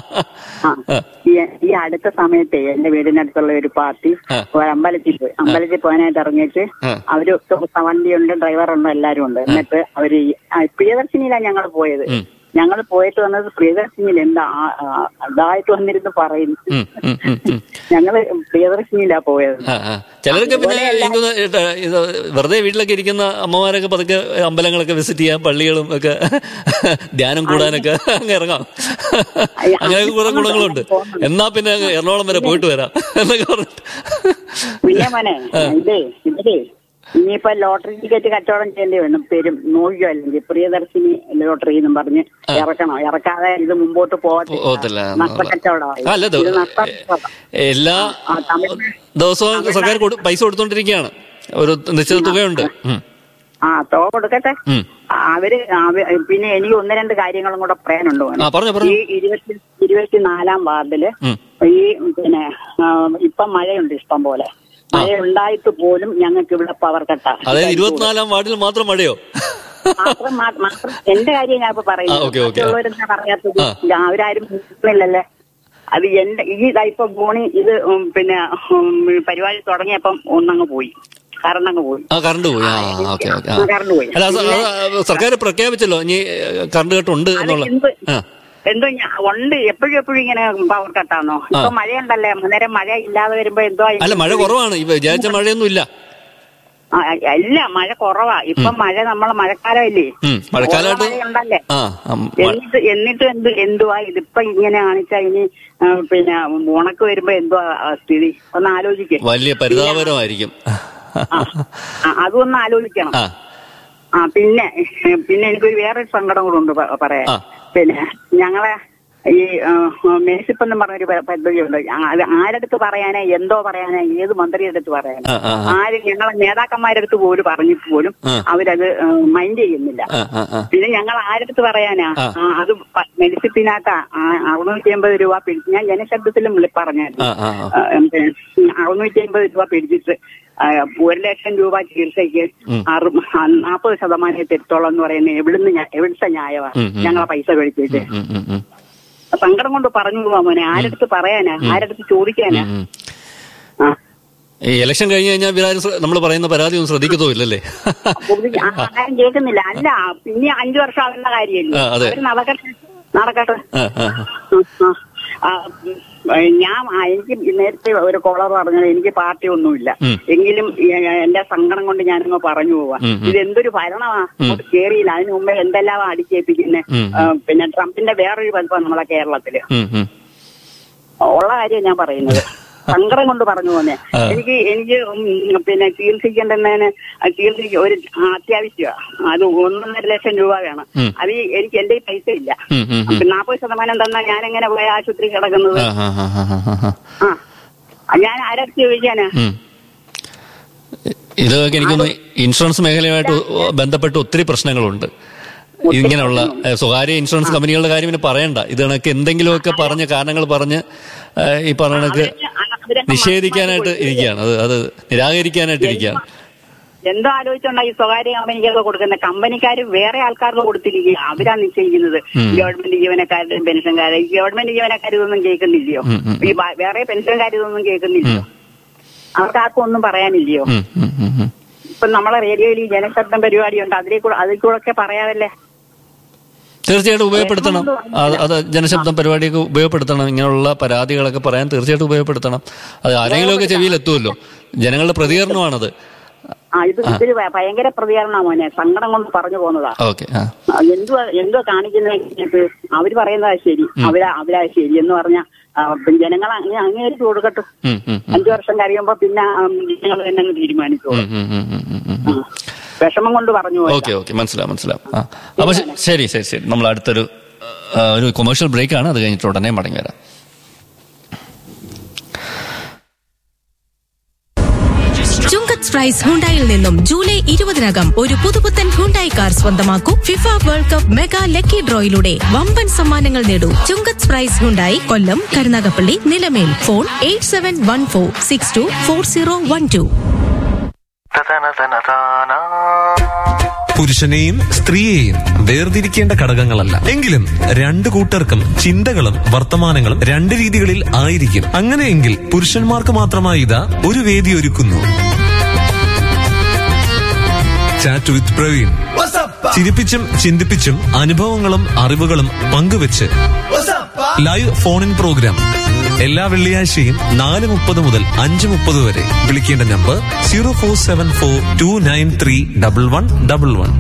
ആ. ഈ ഈ അടുത്ത സമയത്ത് എന്റെ വീടിനടുത്തുള്ള ഒരു പാർട്ടി ആ. ഒരു അമ്പലത്തിൽ പോയി അമ്പലത്തിൽ പോകാനായിട്ട് ഇറങ്ങിയിട്ട് ആ. അവര് വണ്ടിയുണ്ട് ഡ്രൈവറുണ്ട് എല്ലാരും ഉണ്ട് എന്നിട്ട് അവര് ഈ- ആ, പ്രിയദർശിനിയിലാണ് ഞങ്ങൾ പോയത് ഉം. ഞങ്ങൾ പോയിട്ട് വന്നത് പ്രിയദർശിനിയിൽ എന്താ ആ- ആ, ഇതായിട്ട് വന്നിരുന്ന് പറയുന്നു ഉം, ഉം, ഉം, ഉം. ഞങ്ങള് പ്രിയദർശിനിയിലാ പോയത് ആ, ആ. ചിലരൊക്കെ പിന്നെ എനിക്ക് തോന്നുന്നു ഇത് ഇത് വെറുതെ വീട്ടിലൊക്കെ ഇരിക്കുന്ന അമ്മമാരൊക്കെ പതുക്കെ അമ്പലങ്ങളൊക്കെ വിസിറ്റ് ചെയ്യാൻ പള്ളികളും ഒക്കെ ധ്യാനം കൂടാനൊക്കെ അങ്ങ് ഇറങ്ങാം അങ്ങനെയൊക്കെ കുറെ ഗുണങ്ങളുണ്ട് എന്നാ പിന്നെ അങ്ങ് എറണാകുളം വരെ പോയിട്ട് വരാം എന്നൊക്കെ പറഞ്ഞിട്ട് പിന്നെ മോനെ ഇതേ ഇവരെ ഇനിയിപ്പോ ലോട്ടറി ടിക്കറ്റ് കച്ചവടം ചെയ്യേണ്ടി വരും പെരും നോക്കിയോ അല്ലെങ്കിൽ പ്രിയദർശിനി ലോട്ടറി എന്നും പറഞ്ഞ് ഇറക്കണം ഇറക്കാതെ ഇത് മുമ്പോട്ട് പോകത്തില്ല പോകത്തില്ല നഷ്ടക്കച്ചവടമായി അല്ല ഇത് ഇത് നഷ്ടക്കച്ചവടം എല്ലാ ആ, തമിഴ് ദിവസവും സർക്കാർ കൊടു- പൈസ കൊടുത്തോണ്ടിരിക്കുകയാണ് ഒരു നിശ്ചിത തുകയുണ്ട് ഉം. ആ തുക കൊടുക്കട്ടെ ഉം. അവര് അവ- പിന്നെ എനിക്ക് ഒന്ന് രണ്ട് കാര്യങ്ങളും കൂടെ പറയാനുണ്ട് മോനെ. ആ പറഞ്ഞോ പറഞ്ഞോ ഈ ഇരുപത്തി ഇരുപത്തിനാലാം വാർഡില് ഉം. ഈ പിന്നെ ആ, ഇപ്പം മഴയുണ്ട് ഇഷ്ടം പോലെ മഴ ഉണ്ടായിട്ട് പോലും ഞങ്ങൾക്ക് ഇവിടെ പവർ കട്ടാ അതായത് ഇരുപത്തിനാലാം വാർഡിൽ മാത്രം മഴയോ മാത്രം മാ- മാത്രം എന്റെ കാര്യം ഞാൻ ഇപ്പൊ ആ, പറയുന്നത് ഓക്കെ, ഓക്കെ. മറ്റുള്ളവരെന്താ പറയാത്തത് ആ. ഞാൻ അവരാരും ഇല്ലല്ലേ അത് എന്റെ ഈ ഇതാ ഇപ്പൊ ബോണി ഇത് ഉം, പിന്നെ ഉം, പരിപാടി തുടങ്ങിയപ്പം ഒന്നങ്ങ് പോയി കറണ്ട് അങ്ങ് പോയി ആ കറണ്ട് പോയി ആ ഓക്കെ ഓക്കെ ആ, കറണ്ട് പോയി. അല്ല സ- അത് സർക്കാർ പ്രഖ്യാപിച്ചല്ലോ ഇനി കറണ്ട് കട്ടുണ്ട് അത് എന്നുള്ള എന്ത് ആ എന്തോ ഞാ- ഉണ്ട് എപ്പോഴും എപ്പോഴും ഇങ്ങനെ പവർ കട്ടാണോ ഇപ്പൊ മഴയുണ്ടല്ലേ അന്നേരം മഴ ഇല്ലാതെ വരുമ്പോ എന്തോ അല്ല മഴ കുറവാണ് ഈ വിചാരിച്ച മഴയൊന്നും ഇല്ല ആ, അല്ല മഴ കുറവാ ഇപ്പം മഴ നമ്മളെ മഴക്കാലമല്ലേ ഉം, മഴക്കാലമായിട്ട് ഉള്ള മഴയുണ്ടല്ലേ ആ ആ, മ- എന്നിട്ട് എന്നിട്ട് എന്ത് എന്തുവാ ഇതിപ്പോ ഇങ്ങനെ കാണിച്ചാ ഇനി ആ, പിന്നെ ഉണക്ക് വരുമ്പോ എന്തുവാ ആ സ്ഥിതി ഒന്ന് ആലോചിക്കേ വലിയ പരിതാപകരമായിരിക്കും അതൊന്ന് ആലോചിക്കണം ആ ആ പിന്നെ പിന്നെ എനിക്കൊരു വേറൊരു സങ്കടം കൂടെ ഉണ്ട് പ- പറയാൻ ആ. പിന്നെ ഞങ്ങളെ ഈ മേശിപ്പ് എന്ന് പറഞ്ഞൊരു പ- പദ്ധതിയുണ്ട് ആ- അത് ആരടുത്ത് പറയാനാ എന്തോ പറയാനാ ഏത് മന്ത്രിയുടെ അടുത്ത് പറയാനാ ആ, ആ, ആ. ആര് ഞങ്ങളെ നേതാക്കന്മാരുടെ അടുത്ത് പോലും പറഞ്ഞിട്ട് പോലും ആ. അവരത് മൈൻഡ് ചെയ്യുന്നില്ല ആ ആ ആ പിന്നെ ഞങ്ങൾ ആരടുത്ത് പറയാനാ ആ. ആ, അത് മെഡിസിപ്പിനകത്ത അറുന്നൂറ്റി അമ്പത് രൂപ പിടിച്ച് ഞാൻ ജനശബ്ദത്തിലും വിളി പറഞ്ഞായിരുന്നു ആ, ആ, ആ. ആ, പിന്നെ അറുന്നൂറ്റി അമ്പത് രൂപ പിടിച്ചിട്ട് ആ, ഒരു ലക്ഷം രൂപ ചികിത്സയ്ക്ക് അറു നാൽപ്പത് ശതമാനം തെറ്റോളം എന്ന് പറയുന്നത് എവിടുന്ന് ഞാ- എവിടുത്തെ ന്യായമാണ് ഉം, ഉം. ഞങ്ങളെ പൈസ മേടിച്ചിട്ട് ഉം, ഉം, ഉം. സങ്കടം കൊണ്ട് പറഞ്ഞു പോവാ മോനെ ആരടുത്ത് പറയാനാ ആരടുത്ത് ചോദിക്കാനാ ഉം. ആ ഈ ഇലക്ഷൻ കഴിഞ്ഞ് കഴിഞ്ഞാൽ ഇവരാരും നമ്മൾ പറയുന്ന പരാതി ഒന്നും ശ്രദ്ധിക്കത്തുമില്ലല്ലേ പുള്ളി- ആ, ആരും കേൾക്കുന്നില്ല അല്ല പിന്നെ അഞ്ചു വർഷം അവരുടെ കാര്യമല്ലേ ആ, അതെ. അവര് നടക്കട്ടെ നടക്കട്ടെ ആ, ആ, ആ. ആ, ആ, ഉം, ഞാൻ ആ, എനിക്ക് നേരത്തെ ഒരു കോളർ പറഞ്ഞത് എനിക്ക് പാർട്ടി ഒന്നുമില്ല ഉം. എങ്കിലും ഈ, എന്റെ സങ്കടം കൊണ്ട് ഞാനങ്ങ് പറഞ്ഞു പോവാ ഉം, ഉം. ഇതെന്തൊരു ഭരണമാ അങ്ങോട്ട് കേറിയില്ല അതിന് മുമ്പേ എന്തെല്ലാം അടിച്ചേൽപ്പിക്കുന്നത് ഉം, പിന്നെ ട്രംപിന്റെ വേറൊരു പതിപ്പാണ് നമ്മളെ കേരളത്തില് ഉം, ഉം. ഉള്ള കാര്യം ഞാൻ പറയുന്നത് സങ്കടം കൊണ്ട് പറഞ്ഞു പോന്നെ ആ. എനിക്ക് എനിക്ക് ഉം പിന്നെ ചികിത്സിക്കേണ്ടതിന് ചികിത്സിക്ക ഒരു അത്യാവശ്യമാണ് അത് ഒന്നൊന്നര ലക്ഷം രൂപ വേണം ഉം. അത് ഈ എനിക്ക് എന്റെ ഈ പൈസ ഇല്ല ഉം, ഉം, ഉം. നാൽപ്പത് ശതമാനം തന്നാൽ ഞാൻ എങ്ങനെ പോയി ആശുപത്രി കിടക്കുന്നത് ആ, ആ, ആ, ആ, ആ, ആ. ആ ഞാൻ ആരടുത്ത് ചോദിക്കാനാ ഉം. ഇതൊക്കെ എനിക്കൊന്ന് ഇൻഷുറൻസ് മേഖലയുമായിട്ട് ബന്ധപ്പെട്ട് ഒത്തിരി പ്രശ്നങ്ങളുണ്ട് ഇങ്ങനെയുള്ള ഏ, സ്വകാര്യ ഇൻഷുറൻസ് കമ്പനികളുടെ കാര്യം പിന്നെ പറയണ്ട ഇത് കണക്ക് എന്തെങ്കിലുമൊക്കെ പറഞ്ഞ് കാരണങ്ങൾ പറഞ്ഞ് ഏ, ഈ പറഞ്ഞ കണക്ക് അവരൊക്കെ നിഷേധിക്കാനായിട്ട് ഇരിക്കുകയാണ് അത് അത് നിരാകരിക്കാനായിട്ട് ഇരിക്കുകയാണ് എന്തോ ആലോചിച്ചുണ്ടാ ഈ സ്വകാര്യ കമ്പനിക്കൊക്കെ കൊടുക്കുന്ന കമ്പനിക്കാർ വേറെ ആൾക്കാർക്ക് കൊടുത്തിരിക്കുക അവരാ നിശ്ചയിക്കുന്നത് ഉം. ഗവൺമെന്റ് ജീവനക്കാരുടെ പെൻഷൻകാരെ ഈ ഗവൺമെന്റ് ജീവനക്കാർ ഇതൊന്നും കേൾക്കുന്നില്ലയോ ഉം, ഉം. ഈ ബ- വേറെ പെൻഷൻകാർ ഇതൊന്നും കേൾക്കുന്നില്ലയോ അവർക്ക് ആർക്കും ഒന്നും പറയാനില്ലയോ ഉം, ഉം, ഉം, ഉം. ഇപ്പൊ നമ്മളെ റേഡിയോയിൽ ഈ ജനശബ്ദം പരിപാടിയുണ്ട് അതിലെ കൂടെ അതിൽ കൂടെ ഒക്കെ പറയാമല്ലേ തീർച്ചയായിട്ടും ഉപയോഗപ്പെടുത്തണം അത് അത് ജനശബ്ദം പരിപാടിയൊക്കെ ഉപയോഗപ്പെടുത്തണം ഇങ്ങനെയുള്ള പരാതികളൊക്കെ പറയാൻ തീർച്ചയായിട്ടും ഉപയോഗപ്പെടുത്തണം അത് ആരെങ്കിലുമൊക്കെ ചെവിയിൽ എത്തുമല്ലോ ജനങ്ങളുടെ പ്രതികരണമാണത് ആ ഇത് ഇതിൽ ഭയങ്കര പ്രതികരണ മോനെ സങ്കടം കൊണ്ട് പറഞ്ഞു പോകുന്നതാ ഓക്കെ ആ ആ, എന്തുവാ എന്തോ കാണിക്കുന്നത് അവര് പറയുന്നതാ ശരി അവരാ അവരാ ശരി എന്ന് പറഞ്ഞ ജനങ്ങൾ അംഗീകരിച്ചു കൊടുക്കട്ടെ ഉം, ഉം, ഉം. അഞ്ചു വർഷം കഴിയുമ്പോ പിന്നെ ജനങ്ങൾ തന്നെ അങ്ങ് തീരുമാനിച്ചോളും ഉം, ഉം, ഉം, ഉം, ഉം, ഉം. വിഷമം കൊണ്ട് പറഞ്ഞു പോയതാ. ഓക്കെ ഓക്കെ മനസ്സിലാവും മനസ്സിലാവും ആ അപ്പൊ ശ- ശരി ശരി ശരി നമ്മൾ അടുത്തൊരു ആ, ഒരു കൊമേഴ്ഷ്യൽ ബ്രേക്ക് ആണ് അത് കഴിഞ്ഞിട്ട് ഉടനെ മടങ്ങി വരാം ചുങ്കത്ത് പ്രൈസ് ഹുണ്ടായിൽ നിന്നും ജൂലൈ ഇരുപതിനകം ഒരു പുതുപുത്തൻ ഹുണ്ടായി കാർ സ്വന്തമാക്കൂ FIFA world cup mega lucky ഡ്രോയിലൂടെ വമ്പൻ സമ്മാനങ്ങൾ നേടൂ Chungath prize Hyundai Kollam Karunagappally Nilamel phone eight seven one four six two four zero one two പുരുഷനെയും സ്ത്രീയെയും വേർതിരിക്കേണ്ട ഘടകങ്ങളല്ല എങ്കിലും രണ്ടു കൂട്ടർക്കും ചിന്തകളും വർത്തമാനങ്ങളും രണ്ട് രീതികളിൽ ആയിരിക്കും അങ്ങനെയെങ്കിൽ പുരുഷന്മാർക്ക് മാത്രമായി ഇതാ ഒരു വേദി ഒരുക്കുന്നു ചാറ്റ് വിത്ത് പ്രവീൺ ചിരിപ്പിച്ചും ചിന്തിപ്പിച്ചും അനുഭവങ്ങളും അറിവുകളും പങ്കുവെച്ച് ലൈവ് ഫോൺ ഇൻ പ്രോഗ്രാം എല്ലാ വെള്ളിയാഴ്ചയും നാല് മുപ്പത് മുതൽ അഞ്ച് മുപ്പത് വരെ വിളിക്കേണ്ട number zero four seven four two nine three double one double one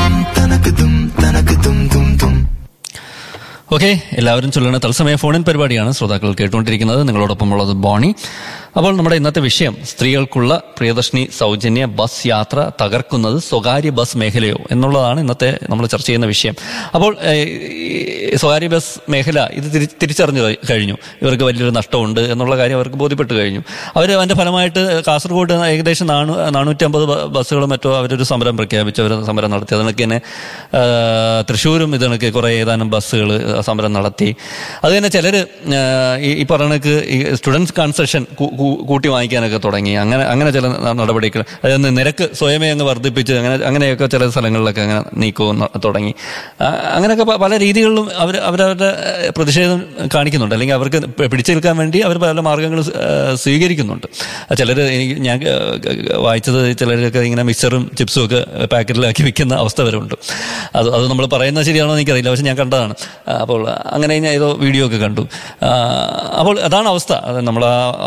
okay എല്ലാവരും ചൊല്ലുന്ന തത്സമയ ഫോണിൻ പരിപാടിയാണ് ശ്രോതാക്കൾ കേട്ടുകൊണ്ടിരിക്കുന്നത് നിങ്ങളോടൊപ്പം ഉള്ളത് ബോണി അപ്പോൾ നമ്മുടെ ഇന്നത്തെ വിഷയം സ്ത്രീകൾക്കുള്ള പ്രിയദർശിനി സൗജന്യ ബസ് യാത്ര തകർക്കുന്നത് സ്വകാര്യ ബസ് മേഖലയോ എന്നുള്ളതാണ് ഇന്നത്തെ നമ്മൾ ചർച്ച ചെയ്യുന്ന വിഷയം അപ്പോൾ ഏഹ്, ഈ സ്വകാര്യ ബസ് മേഖല ഇത് തിരി- തിരിച്ചറിഞ്ഞു കഴിഞ്ഞു ഇവർക്ക് വലിയൊരു നഷ്ടമുണ്ട് എന്നുള്ള കാര്യം അവർക്ക് ബോധ്യപ്പെട്ടു കഴിഞ്ഞു അവർ അതിന്റെ ഫലമായിട്ട് കാസർഗോഡ് ഏകദേശം നാനൂ നാനൂറ്റമ്പത് ബ- ബസ്സുകളും മറ്റോ അവരൊരു സമരം പ്രഖ്യാപിച്ചു അവർ സമരം നടത്തി അതിനൊക്കെ തന്നെ ആ, തൃശ്ശൂരും ഇതിനൊക്കെ കുറേ ഏതാനും ബസ്സുകൾ സമരം നടത്തി അത് തന്നെ ചിലർ ഈ പറഞ്ഞക്ക് ഈ സ്റ്റുഡൻസ് കൺസെഷൻ കൂട്ടി വാങ്ങിക്കാനൊക്കെ തുടങ്ങി അങ്ങനെ അങ്ങനെ ചില ന- നടപടികൾ അതായത് നിരക്ക് സ്വയമേ അങ്ങ് വർദ്ധിപ്പിച്ച് അങ്ങനെ അങ്ങനെയൊക്കെ ചില സ്ഥലങ്ങളിലൊക്കെ അങ്ങനെ നീക്കവും ന- തുടങ്ങി ആ, അങ്ങനെയൊക്കെ പ- പല രീതികളിലും അവർ അവരവരുടെ ഏഹ്, പ്രതിഷേധം കാണിക്കുന്നുണ്ട് അല്ലെങ്കിൽ അവർക്ക് പി- പിടിച്ചു നിൽക്കാൻ വേണ്ടി അവർ പല മാർഗങ്ങളും സ്- ഏഹ്, സ്വീകരിക്കുന്നുണ്ട് ചിലർ ഞാൻ ഏഹ്, വായിച്ചത് ചിലരൊക്കെ ഇങ്ങനെ മിക്സറും ചിപ്സും ഒക്കെ പാക്കറ്റിലാക്കി വിൽക്കുന്ന അവസ്ഥ വരെ ഉണ്ട് അത് അത് നമ്മൾ പറയുന്നത് ശരിയാണോ എന്ന് എനിക്കറിയില്ല പക്ഷെ ഞാൻ കണ്ടതാണ് ആ, അപ്പോൾ അങ്ങനെ ഞാൻ ഏതോ വീഡിയോ ഒക്കെ കണ്ടു ആ, അപ്പോൾ അതാണ് അവസ്ഥ അത് നമ്മൾ ആ അവസ്ഥയുടെ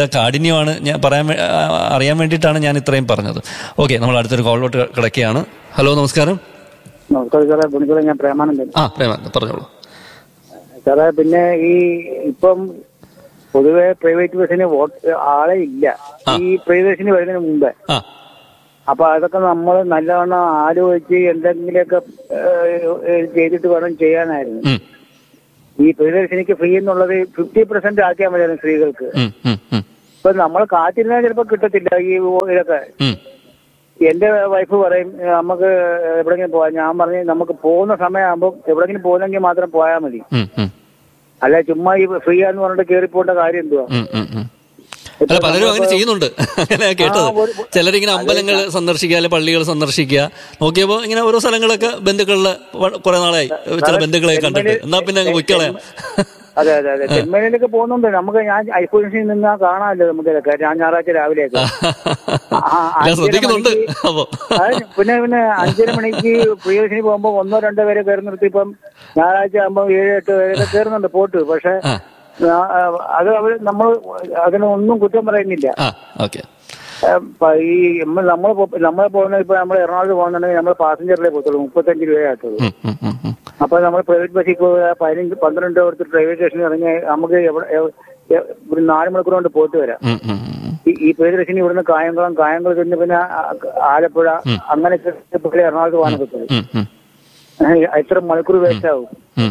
പദ്ധതിയുടെ കാഠിന്യമാണ് ഞാൻ പറയാൻ വേ- ആ, അറിയാൻ വേണ്ടിയിട്ടാണ് ഞാൻ ഇത്രയും പറഞ്ഞത് ഓക്കെ നമ്മൾ അടുത്തൊരു കോളിലോട്ട് കിടക്കുകയാണ് ഹലോ നമസ്കാരം നമസ്കാരം സാറേ പുണിക്കുളം ഞാൻ പ്രേമാനന്ദൻ ആ പ്രേമാനന്ദ പറഞ്ഞോളൂ സാറേ പിന്നെ ഈ ഇപ്പം പൊതുവെ പ്രൈവറ്റ് ബസ്സിന് വോട്ട് ആളെ ഇല്ല ഈ പ്രിയദർശിനി വരുന്നതിന് മുമ്പേ ആ അപ്പൊ അതൊക്കെ നമ്മൾ നല്ലവണ്ണം ആലോചിച്ച് എന്തെങ്കിലുമൊക്കെ ഏഹ്, ചെയ്തിട്ട് വേണം ചെയ്യാനായിരുന്നു ഉം, ഈ പ്രിയദർശിനിക്ക് ഫ്രീ എന്നുള്ളത് ഫിഫ്റ്റി പെർസെന്റ് ആക്കിയാൽ മതിയായിരുന്നു സ്ത്രീകൾക്ക് ഉം, ഉം, ഉം, ഇപ്പൊ നമ്മൾ കാത്തിരുന്നാൽ ചിലപ്പോ കിട്ടത്തില്ല ഈ ഓ- ഇതൊക്കെ ഉം. എന്റെ വൈഫ് പറയും "ഏഹ്, നമുക്ക് എവിടെങ്കിലും പോവാം ഞാൻ പറഞ്ഞു നമുക്ക് പോകുന്ന സമയമാകുമ്പോൾ എവിടെങ്കിലും പോകുന്നെങ്കിൽ മാത്രം പോയാൽ മതി ഉം, ഉം, അല്ല ചുമ്മാ ഈ ഫ്രീ ആന്ന് പറഞ്ഞിട്ട് കയറി പോകേണ്ട കാര്യം എന്തുവാ ഉം, ഉം, ഉം. അല്ല പലരും അങ്ങനെ ചെയ്യുന്നുണ്ട് അങ്ങനെ കേട്ടത് ചിലരിങ്ങനെ അമ്പലങ്ങൾ സന്ദർശിക്കുക അല്ലെ പള്ളികൾ സന്ദർശിക്കുക നോക്കിയപ്പോ ഇങ്ങനെ ഓരോ സ്ഥലങ്ങളൊക്കെ ബന്ധുക്കളിലെ വ- കുറെ നാളായി ചില ബന്ധുക്കളെ കണ്ടിട്ട് എന്നാ പിന്നെ അങ്ങ് പൊയ്ക്കളയാം അതെ അതെ അതെ ചെമ്മേനിലൊക്കെ പോകുന്നുണ്ട് നമുക്ക് ഞാൻ ഐഫോൺസിൽ നിന്നാ കാണാമല്ലോ നമുക്ക് ഇതൊക്കെ ഞാൻ ഞായറാഴ്ച രാവിലെയൊക്കെ ആ, ഞാൻ അഞ്ചര ശ്രദ്ധിക്കുന്നുണ്ട് മണിക്ക് അപ്പൊ അത് പിന്നെ പിന്നെ അഞ്ചര മണിക്ക് പ്രിയദർശിനി പോകുമ്പോ ഒന്നോ രണ്ടോ പേരെ കയറി നിർത്തി ഇപ്പം ഞായറാഴ്ച ആകുമ്പോ ഏഴ് എട്ട് പേരൊക്കെ കയറുന്നുണ്ട് പോട്ട് പക്ഷെ ആ, ആ, അത് അവർ നമ്മൾ അതിനൊന്നും കുറ്റം പറയുന്നില്ല ആ ഓക്കെ ഏ, പ- ഈ നമ്മൾ നമ്മൾ പോകുന്ന ഇപ്പൊ നമ്മൾ എറണാകുളത്ത് പോകുന്നുണ്ടെങ്കിൽ നമ്മൾ പാസഞ്ചറിലേ പോകത്തുള്ളൂ മുപ്പത്തഞ്ച് രൂപയാകത്തുള്ളൂ അപ്പൊ നമ്മൾ പ്രൈവറ്റ് ബസ്സിൽ പോവുക പതിനഞ്ച് പന്ത്രണ്ട് രൂപ കൊടുത്ത് റെയിൽവേ സ്റ്റേഷനിൽ ഇറങ്ങി നമുക്ക് എവിടെ എ- എ- ഒരു നാല് മണിക്കൂർ കൊണ്ട് പോയിട്ട് വരാം ഈ- ഈ പ്രിയദർശിനി ഇവിടുന്ന് കായംകുളം കായംകുളം ചെന്ന് പിന്നെ ആ- ആലപ്പുഴ അങ്ങനെ പോലെ എറണാകുളത്ത് പോകാൻ പറ്റുള്ളൂ എത്ര മണിക്കൂർ വേസ്റ്റ് ആവും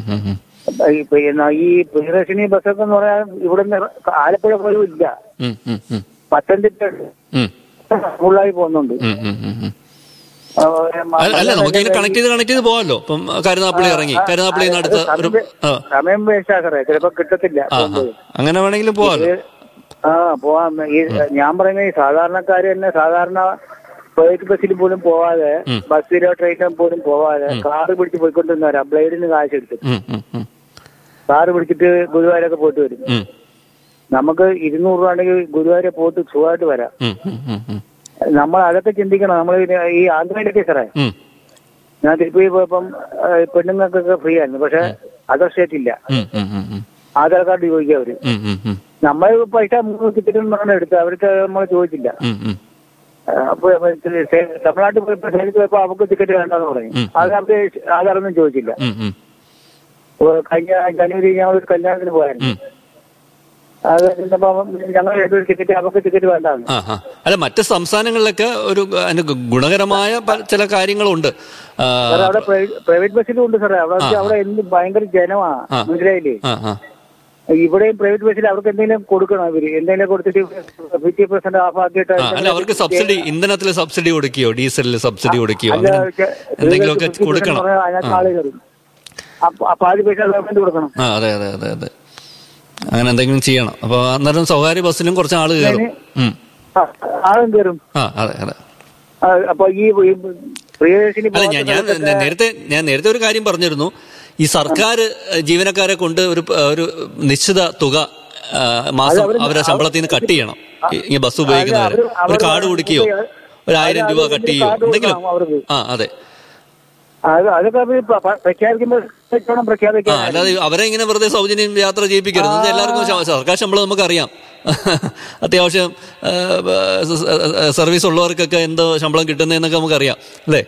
ഈ പിന്നെ ഈ പ്രിയദർശിനി ബസ്സൊക്കെ എന്ന് പറയാൻ ഇവിടുന്ന് ആലപ്പുഴ പോലും ഇല്ല പത്തനംതിട്ട ഫുള്ളായി പോകുന്നുണ്ട് ആ, അല്ല അല്ല നമുക്ക് ഇങ്ങനെ കണക്ട് ചെയ്ത് കണക്ട് ചെയ്ത് പോവാമല്ലോ ഇപ്പം കരുനാപ്പള്ളി ഇറങ്ങി കരുനാപ്പള്ളി നിന്ന് അടുത്ത ഒരു ആ സമയം വേസ്റ്റ് ആക്കറേ ചിലപ്പോ കിട്ടത്തില്ല ആ ആ. അങ്ങനെ വേണമെങ്കിലും പോവാമല്ലോ ഇത് ആ പോവാം ഈ ഞാൻ പറയുന്നത് ഈ സാധാരണക്കാര് തന്നെ സാധാരണ പ്രൈവറ്റ് ബസ്സിൽ പോലും പോവാതെ ബസ്സിലോ ട്രെയിനിലോ പോലും പോവാതെ കാറ് പിടിച്ച് പോയിക്കൊണ്ടിരുന്നവരാ ബ്ലേഡിന് കാശ് എടുത്ത് ഉം, ഉം, ഉം, കാറ് പിടിച്ചിട്ട് ഗുരുവായൂരൊക്കെ പോയിട്ട് വരും ഉം, നമുക്ക് ഇരുന്നൂറ് രൂപ ആണെങ്കിൽ ഗുരുവായൂരെ പോയിട്ട് സുഖമായിട്ട് വരാം ഉം, ഉം, ഉം, ഉം, നമ്മൾ അതൊക്കെ ചിന്തിക്കണം നമ്മൾ ഈ ആന്ധ്രയിലൊക്കെ സാറേ ഉം, ഞാൻ തിരുപ്പതി പോയപ്പം ആ, പെണ്ണുങ്ങൾക്കൊക്കെ ഫ്രീ ആയിരുന്നു പക്ഷെ അതർ സ്റ്റേറ്റ് ഇല്ല ഉം, ഉം, ഉം, ഉം, ആധാർ കാർഡ് ചോദിക്കുക അവര് ഉം, ഉം, ഉം, നമ്മൾ പൈസ മൂന്ന് ടിക്കറ്റ് പറഞ്ഞാൽ എടുത്ത് അവർക്ക് നമ്മൾ ചോദിച്ചില്ല ഉം, ഉം. ആ, അപ്പൊ സേ- തമിഴ്നാട്ടിൽ പോയപ്പോ സേലത്ത് പോയപ്പോ അവർക്ക് ടിക്കറ്റ് വേണ്ടെന്ന് പറഞ്ഞു അത് അവർക്ക് ആധാറൊന്നും ചോദിച്ചില്ല ഉം, ഉം, അപ്പൊ കഴിഞ്ഞ ജനുവരി ഞങ്ങൾ ഒരു കല്യാണത്തിന് പോയായിരുന്നു അത് കഴിഞ്ഞപ്പോ ഞങ്ങൾ രണ്ടുപേരും ടിക്കറ്റ് അവർക്ക് ടിക്കറ്റ് വേണ്ടാന്ന് ആ ആ അല്ല മറ്റ് സംസ്ഥാനങ്ങളിലൊക്കെ ഒരു അതിന് ഗു- ഗുണകരമായ പല- ചില കാര്യങ്ങളുണ്ട് ആ, സാറേ അവിടെ പ്രൈവറ്റ് ബസ്സിലും ഉണ്ട് സാറേ അവിടെ വെച്ച് അവിടെ എന്ത് ഭയങ്കര ജനമാ ആ. മനസ്സിലായില്ലേ ആ ആ ഇവിടെയും പ്രൈവറ്റ് ബസ്സിൽ അവർക്ക് എന്തെങ്കിലും കൊടുക്കണം ഇവര് എന്തെങ്കിലും കൊടുത്തിട്ട് ഫിഫ്റ്റി പെർസെന്റ് ഓഫ് ആക്കിയിട്ട് ആ, അല്ല അവർക്ക് സബ്സിഡി ഇന്ധനത്തിൽ സബ്സിഡി കൊടുക്കുകയോ ഡീസലിൽ സബ്സിഡി കൊടുക്കുകയോ അല്ല, അങ്ങനെ ചെ- എന്തെങ്കിലുമൊക്കെ 50% കൊടുക്കണം പറഞ്ഞാൽ അതിനകത്ത് ആള് കയറും അപ്പൊ അപ്പൊ ആദ്യ പൈസ ഗവൺമെന്റ് കൊടുക്കണം ആ അതെ അതെ അതെ അതെ അങ്ങനെ എന്തെങ്കിലും ചെയ്യണം അപ്പൊ അന്നേരം സ്വകാര്യ ബസ്സിലും കുറച്ച് ആള് കയറും ഉം. ആ, ആളും കയറും ആ അതെ അതെ ആ, അപ്പൊ ഈ ഈ പ്രിയദർശിനി അല്ല ഞാൻ ഞാൻ പോകുന്ന നേരത്തെ ഞാൻ നേരത്തെ ഒരു കാര്യം പറഞ്ഞിരുന്നു ഈ സർക്കാർ ജീവനക്കാരെ കൊണ്ട് ഒരു ഒരു നിശ്ചിത തുക ആ, മാസം അവരെ ശമ്പളത്തിൽ നിന്ന് കട്ട് ചെയ്യണം ഈ- ഈ ബസ് ഉപയോഗിക്കുന്നവര് അവര് ഒരു കാർഡ് കൊടുക്കുകയോ ഒരു ആയിരം രൂപ കട്ട് ചെയ്യോ കാർഡ് എന്തെങ്കിലും കൊടുക്കണം അവർക്ക്. ആ അതെ അത് അതൊക്കെ അവര് പ- പ- പ്രഖ്യാപിക്കുമ്പോൾ വേണം ആ പ്രഖ്യാപിക്കാൻ അല്ലാതെ അവരെ ഇങ്ങനെ വെറുതെ സൗജന്യം യാത്ര ചെയ്യിപ്പിക്കരുത് ഇത് എല്ലാവർക്കും ശ- സർക്കാർ ശമ്പളം നമുക്കറിയാം അത്യാവശ്യം ആ, സ- സ- സർവീസ് ഉള്ളവർക്കൊക്കെ എന്തോ ശമ്പളം കിട്ടുന്നതെന്നൊക്കെ നമുക്കറിയാം അല്ലേ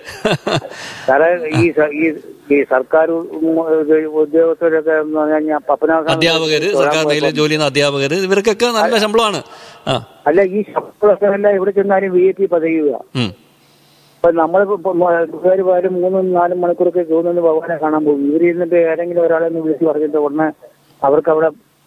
കാരണം ഈ സ- ഈ ഈ സർക്കാർ ഉം, ഇത് ഉദ്യോഗസ്ഥരൊക്കെ എന്ന് പറഞ്ഞു കഴിഞ്ഞാൽ പപ്പനാഥ അധ്യാപകര് സർക്കാർ മേഖലയിൽ ജോലി ചെയ്യുന്ന അധ്യാപകര് ഇവർക്കൊക്കെ നല്ല ശമ്പളമാണ് ആ അല്ല ഈ ശമ്പളമൊക്കെ എല്ലാം ഇവിടെ ചെന്നാലും വി ഐ പി പതിയുക ഉം. ഇപ്പൊ നമ്മൾ ഗുരുവായൂർ പോയാലും മൂന്നും നാലും മണിക്കൂറൊക്കെ ക്യൂ നിന്ന് ഭഗവാനെ കാണാൻ പോകും ഇവർ ഇരുന്നിട്ട് ഏതെങ്കിലും ഒരാളെ ഒന്ന് വിളിച്ച് പറഞ്ഞിട്ട് ഉടനെ അവർക്ക് അവിടെ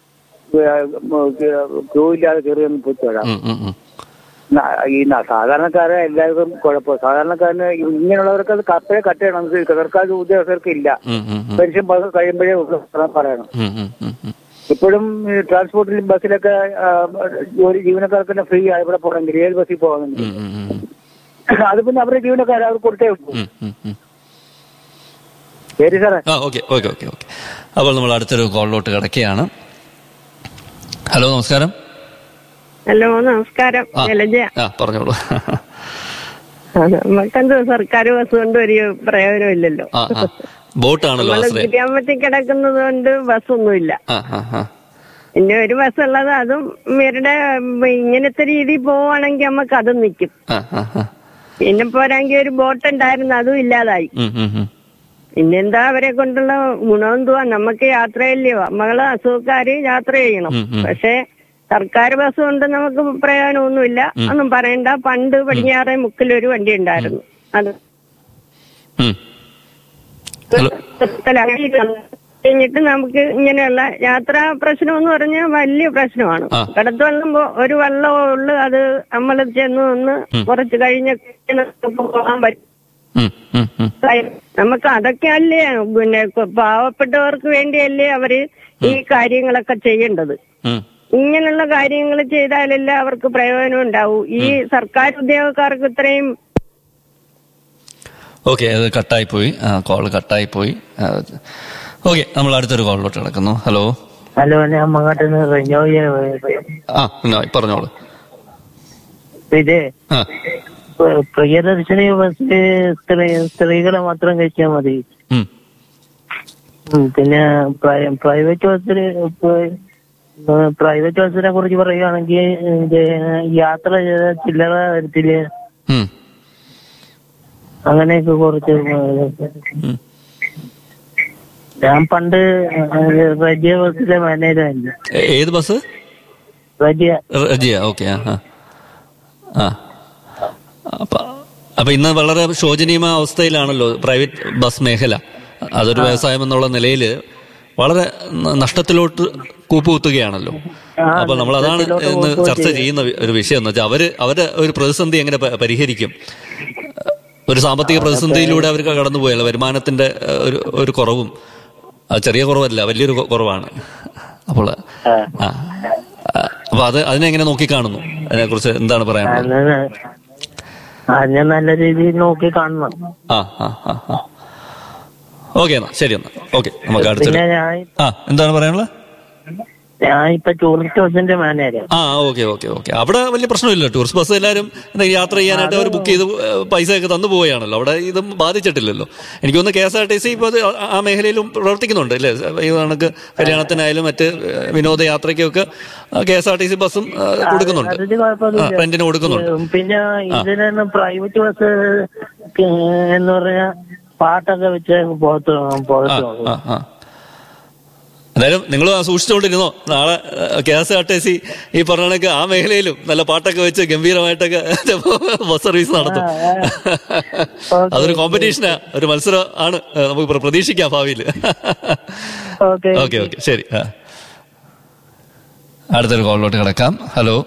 ക്യൂ ഇല്ലാതെ കയറി ഒന്ന് പോയി തൊഴാം ഉം, ഉം, ഉം. ന- ഈ ന- സാധാരണക്കാരെ എല്ലാവർക്കും കുഴപ്പം സാധാരണക്കാരന് ഇങ്ങനെയുള്ളവർക്ക് അത് കപ്പയെ കട്ട് ചെയ്യണം ഇത് സർക്കാർ ഉദ്യോഗസ്ഥർക്ക് ഇല്ല ഉം, ഉം, ഉം. പെൻഷൻ പ- കഴിയുമ്പോഴേ ഉള്ളൂ പറയണം ഉം, ഉം, ഉം, ഉം. ഇപ്പോഴും ഈ ട്രാൻസ്പോർട്ടിലും ബസ്സിലൊക്കെ ആ, ജോലി ജീവനക്കാർക്ക് തന്നെ ഫ്രീ ആ ഇവിടെ പോകണമെങ്കിൽ ഏത് ബസ്സിൽ പോകണമെങ്കിൽ ഉം, ഉം, ഉം. അത് പിന്നെ അവരുടെ ജീവനക്കാർ അവർ കൊടുത്തേ ഉള്ളൂ ഉം, ഉം, ഉം. ശരി സാറേ ആ ഓക്കെ ഓക്കെ ഓക്കെ ഓക്കെ അപ്പോൾ നമ്മൾ അടുത്തൊരു കോളിലോട്ട് കിടക്കുകയാണ് ഹലോ നമസ്കാരം ഹലോ നമസ്കാരം ആ. ജലജ ആ പറഞ്ഞോളൂ നമുക്കെന്ത് സർക്കാർ ബസ് കൊണ്ട് ഒരു പ്രയോജനമില്ലല്ലോ ആ ആ ബോട്ടാണല്ലോ നമ്മള് ആശ്രയം ഗിരിയാമ്പറ്റി കിടക്കുന്നത് കൊണ്ട് ബസ്സൊന്നുമില്ല ആ ആ ആ പിന്നെ ഒരു ബസ് ഉള്ളത് അതും ഇവരുടെ ഇങ്ങനത്തെ രീതിയിൽ പോവാണെങ്കിൽ നമുക്ക് അതും നിൽക്കും ആ ആ ആ പിന്നെ പോരാങ്കിൽ ഒരു ബോട്ട് ഉണ്ടായിരുന്നു അതും ഇല്ലാതായി ഉം, ഉം, ഉം. പിന്നെന്താ അവരെ കൊണ്ടുള്ള ഗുണമെന്തുവാ നമുക്ക് യാത്രയല്ലയോ നമ്മള് അസുഖക്കാര് യാത്ര ചെയ്യണം ഉം, ഉം. പക്ഷെ സർക്കാർ ബസ് കൊണ്ട് നമുക്ക് പ്രയോജനമൊന്നുമില്ല ഒന്നും പറയണ്ട പണ്ട് പടിഞ്ഞാറെ മുക്കിലൊരു വണ്ടി ഉണ്ടായിരുന്നു അത് ഉം. ഹലോ അങ്ങനെ കഴിഞ്ഞിട്ട് നമുക്ക് ഇങ്ങനെയുള്ള യാത്രാ പ്രശ്നം എന്ന് പറഞ്ഞാൽ വലിയ പ്രശ്നമാണ് ആ. കടത്ത് വെള്ളം പോ- ഒരു വെള്ളമേ ഉള്ളു അത് നമ്മൾ ചെന്ന് നിന്ന് കുറച്ച് കഴിഞ്ഞ് നമുക്ക് പോകാൻ പറ്റും ഉം, ഉം, ഉം. നമുക്ക് അതൊക്കെ അല്ലേ പിന്നെ കൊ- പാവപ്പെട്ടവർക്ക് വേണ്ടിയല്ലേ അവര് ഈ കാര്യങ്ങളൊക്കെ ചെയ്യേണ്ടത് ഉം. ഇങ്ങനെയുള്ള കാര്യങ്ങൾ ചെയ്താലല്ലേ അവർക്ക് പ്രയോജനം ഉണ്ടാവൂ ഈ സർക്കാർ ഉദ്യോഗക്കാർക്ക് ഇത്രയും ഓക്കെ അത് കട്ടായി പോയി കോൾ കട്ടായി പോയി ഓക്കെ നമ്മൾ അടുത്തൊരു കോളിലോട്ട് കിടക്കുന്നു ഹലോ ഹലോ ഞാൻ മങ്ങാട്ടുനിന്ന് റിനോവിയ ആ പിന്നെ പറഞ്ഞോളൂ ഇത് ആ പ്ര- പ്രിയദർശിനി ബസ് സ്ത്രീ സ്ത്രീകളെ മാത്രം കഴിച്ചാൽ മതി ഉം. ഉം, പിന്നെ പ്രൈ- പ്രൈവറ്റ് ബസ്സിൽ പ്രൈവറ്റ് ബസ്സിനെ കുറിച്ച് പറയുകയാണെങ്കിൽ ഇത് യാത്ര ചെയ്ത ചില്ലറ തരത്തില് ഉം. അങ്ങനെയൊക്കെ കുറച്ച് ഉം. ഞാൻ പണ്ട് റജിയ ബസ്സിലെ മാനേജറായിരുന്നു ഏ- ഏത് ബസ് റജിയ റജിയ ഓക്കെ ആ ആ. ആ അപ്പൊ അപ്പൊ ഇന്ന് വളരെ ശോചനീയമായ അവസ്ഥയിലാണല്ലോ പ്രൈവറ്റ് ബസ് മേഖല അതൊരു വ്യവസായം എന്നുള്ള നിലയിൽ വളരെ ന- നഷ്ടത്തിലോട്ട് കൂപ്പുകുത്തുകയാണല്ലോ അപ്പൊ നമ്മൾ അതാണ് ഇന്ന് ചർച്ച ചെയ്യുന്ന വി- ഒരു വിഷയം എന്ന് വെച്ചാൽ അവര് അവര് ഒരു പ്രതിസന്ധി എങ്ങനെ പ- പരിഹരിക്കും ഒരു സാമ്പത്തിക പ്രതിസന്ധിയിലൂടെ അവർക്ക് കടന്നുപോയല്ലോ വരുമാനത്തിന്റെ ഏഹ്, ഒരു ഒരു കുറവും അത് ചെറിയ കുറവല്ല വലിയൊരു കൊ- കുറവാണ് അപ്പോൾ ആ ആ, അപ്പൊ അത് അതിനെങ്ങനെ നോക്കിക്കാണുന്നു അതിനെക്കുറിച്ച് എന്താണ് പറയാനുള്ളത് അതിന് അതിനെ നല്ല രീതിയിൽ നോക്കി കാണണം ആ ആ ആ ആ ഓക്കെ എന്നാ ശരി എന്നാ ഓക്കെ നമുക്ക് അടുത്തൊരു പിന്നെ ഞാൻ ആ എന്താണ് പറയാനുള്ളത് ഞാൻ ഇപ്പൊ ടൂറിസ്റ്റ് ബസിന്റെ മാനേജർ ആ ഓക്കെ ഓക്കെ ഓക്കെ അവിടെ വലിയ പ്രശ്നമില്ല ടൂറിസ്റ്റ് ബസ് എല്ലാവരും എന്തെങ്കിലും യാത്ര ചെയ്യാനായിട്ട് അവർ ബുക്ക് ചെയ്ത് ഏഹ്, പൈസ ഒക്കെ തന്നു പോവുകയാണല്ലോ അവിടെ ഇതും ബാധിച്ചിട്ടില്ലല്ലോ എനിക്ക് തോന്നുന്നു K S R T C ഇപ്പോൾ അത് ആ- ആ മേഖലയിലും പ്രവർത്തിക്കുന്നുണ്ട് അല്ലേ ഈ കണക്ക് കല്യാണത്തിനായാലും മറ്റ് ഏഹ്, വിനോദയാത്രയ്ക്കൊക്കെ K S R T C ബസ്സും ഏഹ്, കൊടുക്കുന്നുണ്ട് അതിന് ആ, കുഴപ്പമൊന്നുമില്ല റെന്റിന് കൊടുക്കുന്നുണ്ട് ഉം, പിന്നെ ഇതിന് പ്രൈവറ്റ് ബസ് എന്ന് പറഞ്ഞാൽ പാട്ടൊക്കെ വെച്ച് പോകത്തു പോകത്തു ആ ആ എന്തായാലും നിങ്ങൾ സൂക്ഷിച്ചുകൊണ്ടിരുന്നോ നാളെ K S R T C ഈ പറഞ്ഞ കണക്ക് ആ മേഖലയിലും നല്ല പാട്ടൊക്കെ വെച്ച് ഗംഭീരമായിട്ടൊക്കെ ബസ് സർവീസ് നടത്തും അതൊരു കോമ്പറ്റീഷനാ ഒരു മത്സരം ആണ് ഏഹ് നമുക്ക് പ്ര- പ്രതീക്ഷിക്കാം ഭാവിയിൽ ഓക്കെ ഓക്കെ ഓക്കെ ശരി ആ. അടുത്തൊരു കോളിലോട്ട് കിടക്കാം ഹലോ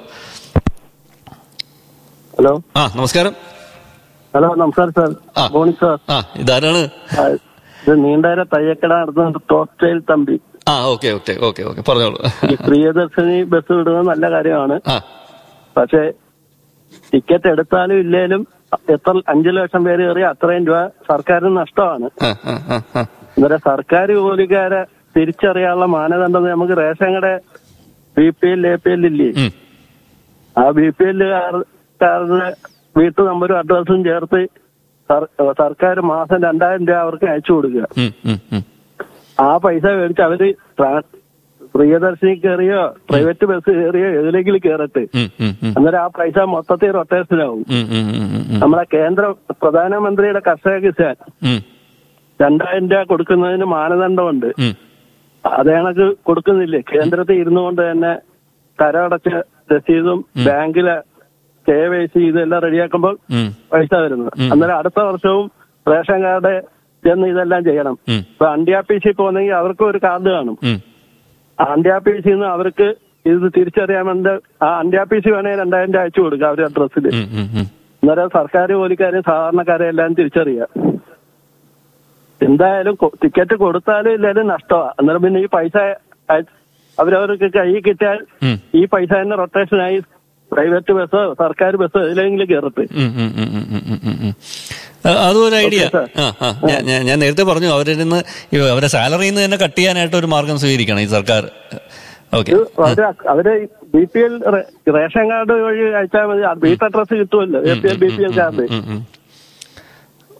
ഹലോ ആ നമസ്കാരം ഹലോ നമസ്കാരം സാർ ആ. മോർണിംഗ് സാർ ആ ഇതാരാണ് ആ, ഇത് നീണ്ടര തയ്യക്കട നടത്തുന്ന ടോസ്റ്റൈൽ തമ്പി ആ ഓക്കെ ഓക്കെ ഓക്കെ ഓക്കെ പറഞ്ഞോളൂ ഈ പ്രിയദർശിനി ബസ് വിടുന്നത് നല്ല കാര്യമാണ് ആ പക്ഷേ ടിക്കറ്റ് എടുത്താലും ഇല്ലേലും എത്ര അഞ്ചു ലക്ഷം പേര് കയറി അത്രയും രൂപ സർക്കാരിന് നഷ്ടമാണ് ആ ആ ആ ആ അന്നേരം സർക്കാർ ജോലിക്കാരെ തിരിച്ചറിയാനുള്ള മാനദണ്ഡം നമുക്ക് റേഷൻ കട B P L A P L ഇല്ലേ ഉം. ആ ബി പി എല്ലുകാരുടെ വീട്ടു നമ്പരും അഡ്രസ്സും ചേർത്ത് സർ- സർക്കാർ മാസം രണ്ടായിരം രൂപ അവർക്ക് അയച്ചു കൊടുക്കുക ഉം, ഉം, ഉം. ആ പൈസ മേടിച്ച് അവര് ട്രാ- പ്രിയദർശിനി കയറിയോ പ്രൈവറ്റ് ബസ് കയറിയോ ഏതിലെങ്കിലും കയറട്ടെ ഉം, ഉം, ഉം. അന്നേരം ആ പൈസ മൊത്തത്തിൽ റൊട്ടേഷനാവും ഉം, ഉം, ഉം, ഉം, ഉം. നമ്മളെ കേന്ദ്ര പ്രധാനമന്ത്രിയുടെ കർഷക കിസാൻ ഉം, രണ്ടായിരം രൂപ കൊടുക്കുന്നതിന് മാനദണ്ഡമുണ്ട് ഉം. അത് കണക്ക് കൊടുക്കുന്നില്ലേ കേന്ദ്രത്തിൽ ഇരുന്നു കൊണ്ട് തന്നെ കരമടച്ച രസീതും ബാങ്കിലെ കെ വൈ സി ഇതെല്ലാം റെഡിയാക്കുമ്പോൾ ഉം. പൈസ വരുന്നത് ഉം. അന്നേരം അടുത്ത വർഷവും റേഷൻ കാർഡ് ചെന്ന് ഇതെല്ലാം ചെയ്യണം ഉം. ഇപ്പൊ അണ്ടിയാപ്പീസിൽ പോകുന്നെങ്കിൽ അവർക്ക് ഒരു കാർഡ് കാണും ഉം. ആ അണ്ടിയാപ്പീസിൽ നിന്ന് അവർക്ക് ഇത് തിരിച്ചറിയാൻ വേണ്ടി ആ അണ്ടിയാപ്പീസി വേണമെങ്കിൽ രണ്ടായിരം രൂപ അയച്ചു കൊടുക്കുക അവരുടെ അഡ്രസ്സിൽ ഉം, ഉം, ഉം. അന്നേരം സർക്കാർ ജോലിക്കാരെയും സാധാരണക്കാരെയും എല്ലാം തിരിച്ചറിയാം എന്തായാലും കൊ- ടിക്കറ്റ് കൊടുത്താലും ഇല്ലാലും നഷ്ടമാണ് അന്നേരം പിന്നെ ഈ പൈസ അയ- അവരവർക്ക് കൈ കിട്ടിയാൽ ഉം. ഈ പൈസ തന്നെ റൊട്ടേഷനായി പ്രൈവറ്റ് ബസ്സോ സർക്കാർ ബസ്സോ ഏതിലെങ്കിലും കയറട്ടെ ഉം, ഉം, ഉം, ഉം, ഉം, ഉം, ഉം. ആ, അതും ഒരു ഐഡിയ ഓക്കേ, ആ ആ ഞാൻ- ഞാൻ- ഞാൻ നേരത്തെ പറഞ്ഞു അവരിൽ നിന്ന് ഈ അവരെ സാലറിയിൽ നിന്ന് തന്നെ കട്ട് ചെയ്യാനായിട്ട് ഒരു മാർഗം സ്വീകരിക്കണം ഈ സർക്കാർ ഓക്കെ ഇത് അവര് അവര് B P L ration card വഴി അയച്ചാൽ മതി വീട്ട് അഡ്രസ് കിട്ടുമല്ലോ A P L B P L card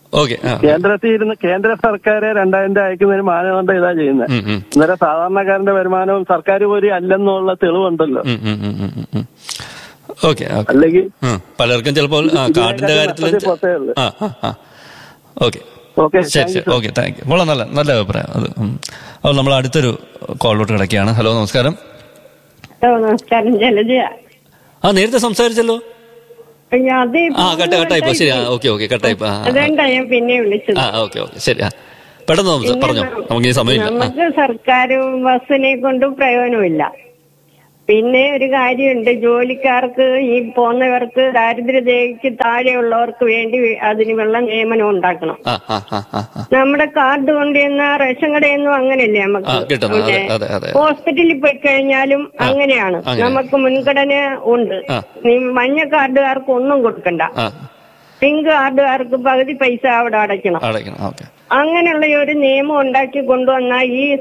okay ആ കേന്ദ്രത്തിൽ ഇരുന്ന് കേന്ദ്ര സർക്കാർ രണ്ടായിരം രൂപ അയക്കുന്നതിന് മാനദണ്ഡം ഇതാ ചെയ്യുന്നത് ഉം, ഉം. അന്നേരം സാധാരണക്കാരന്റെ വരുമാനവും സർക്കാർ പോലും അല്ലെന്നുള്ള തെളിവുണ്ടല്ലോ ഉം, ഉം, ഉം, ഉം, ഉം. ഓക്കെ ഓക്കെ അല്ലെങ്കിൽ ആ, പലർക്കും ചിലപ്പോൾ ആ, കാർഡിന്റെ കാര്യത്തിൽ നഷ്ടത്തിൽ പുറത്തേ ഉള്ളൂ. ആ ആ ആ ഓക്കെ ഓക്കെ ശരി താങ്ക് ശരി യു ഓക്കെ താങ്ക് യു വളരെ നല്ല നല്ല അഭിപ്രായം അത് ഉം. അപ്പോൾ നമ്മൾ അടുത്തൊരു കോളിലോട്ട് കിടക്കുകയാണ് ഹലോ നമസ്കാരം ഓ നമസ്കാരം ജലജയ ആ നേരത്തെ സംസാരിച്ചല്ലോ അയ്യോ, അത് ആ കട്ട കട്ടായിപ്പോ ശരി ആ ഓക്കെ ഓക്കെ കട്ടായിപ്പോ ആ, ആ, അതുകൊണ്ടാ ഞാൻ പിന്നെ വിളിച്ചത് ആ ഓക്കെ ഓക്കെ ശരി ആ പെട്ടെന്ന് സംസാ- പറഞ്ഞോ നമുക്ക് ഈ സമയമില്ല ആ. നമുക്ക് സർക്കാർ ബസ്സിനെ കൊണ്ട് പ്രയോജനമില്ല പിന്നെ ഒരു കാര്യമുണ്ട് ജോലിക്കാർക്ക് ഈ പോന്നവർക്ക് ദാരിദ്ര്യതയ്ക്ക് താഴെയുള്ളവർക്ക് വേണ്ടി അതിനുള്ള നിയമനം ഉണ്ടാക്കണം ആ ആ ആ ആ ആ. നമ്മുടെ കാർഡ് കൊണ്ട് ചെന്ന റേഷൻ കടയൊന്നും അങ്ങനെയല്ലേ ആ നമുക്ക് കിട്ടുന്നു അതെ പിന്നെ അതെ അതെ ഹോസ്പിറ്റലിൽ പോയി കഴിഞ്ഞാലും അങ്ങനെയാണ് അങ്ങനെ. നമുക്ക് മുൻഗണന ഉണ്ട് ആ. നീ മഞ്ഞ കാർഡുകാർക്ക് ഒന്നും കൊടുക്കണ്ട ആ പിങ്ക് കാർഡുകാർക്ക് പകുതി പൈസ അവിടെ അടയ്ക്കണം അടയ്ക്കണം ഓക്കെ അങ്ങനെയുള്ള ഒരു നിയമം ഉണ്ടാക്കി കൊണ്ടുവന്നാൽ ഈ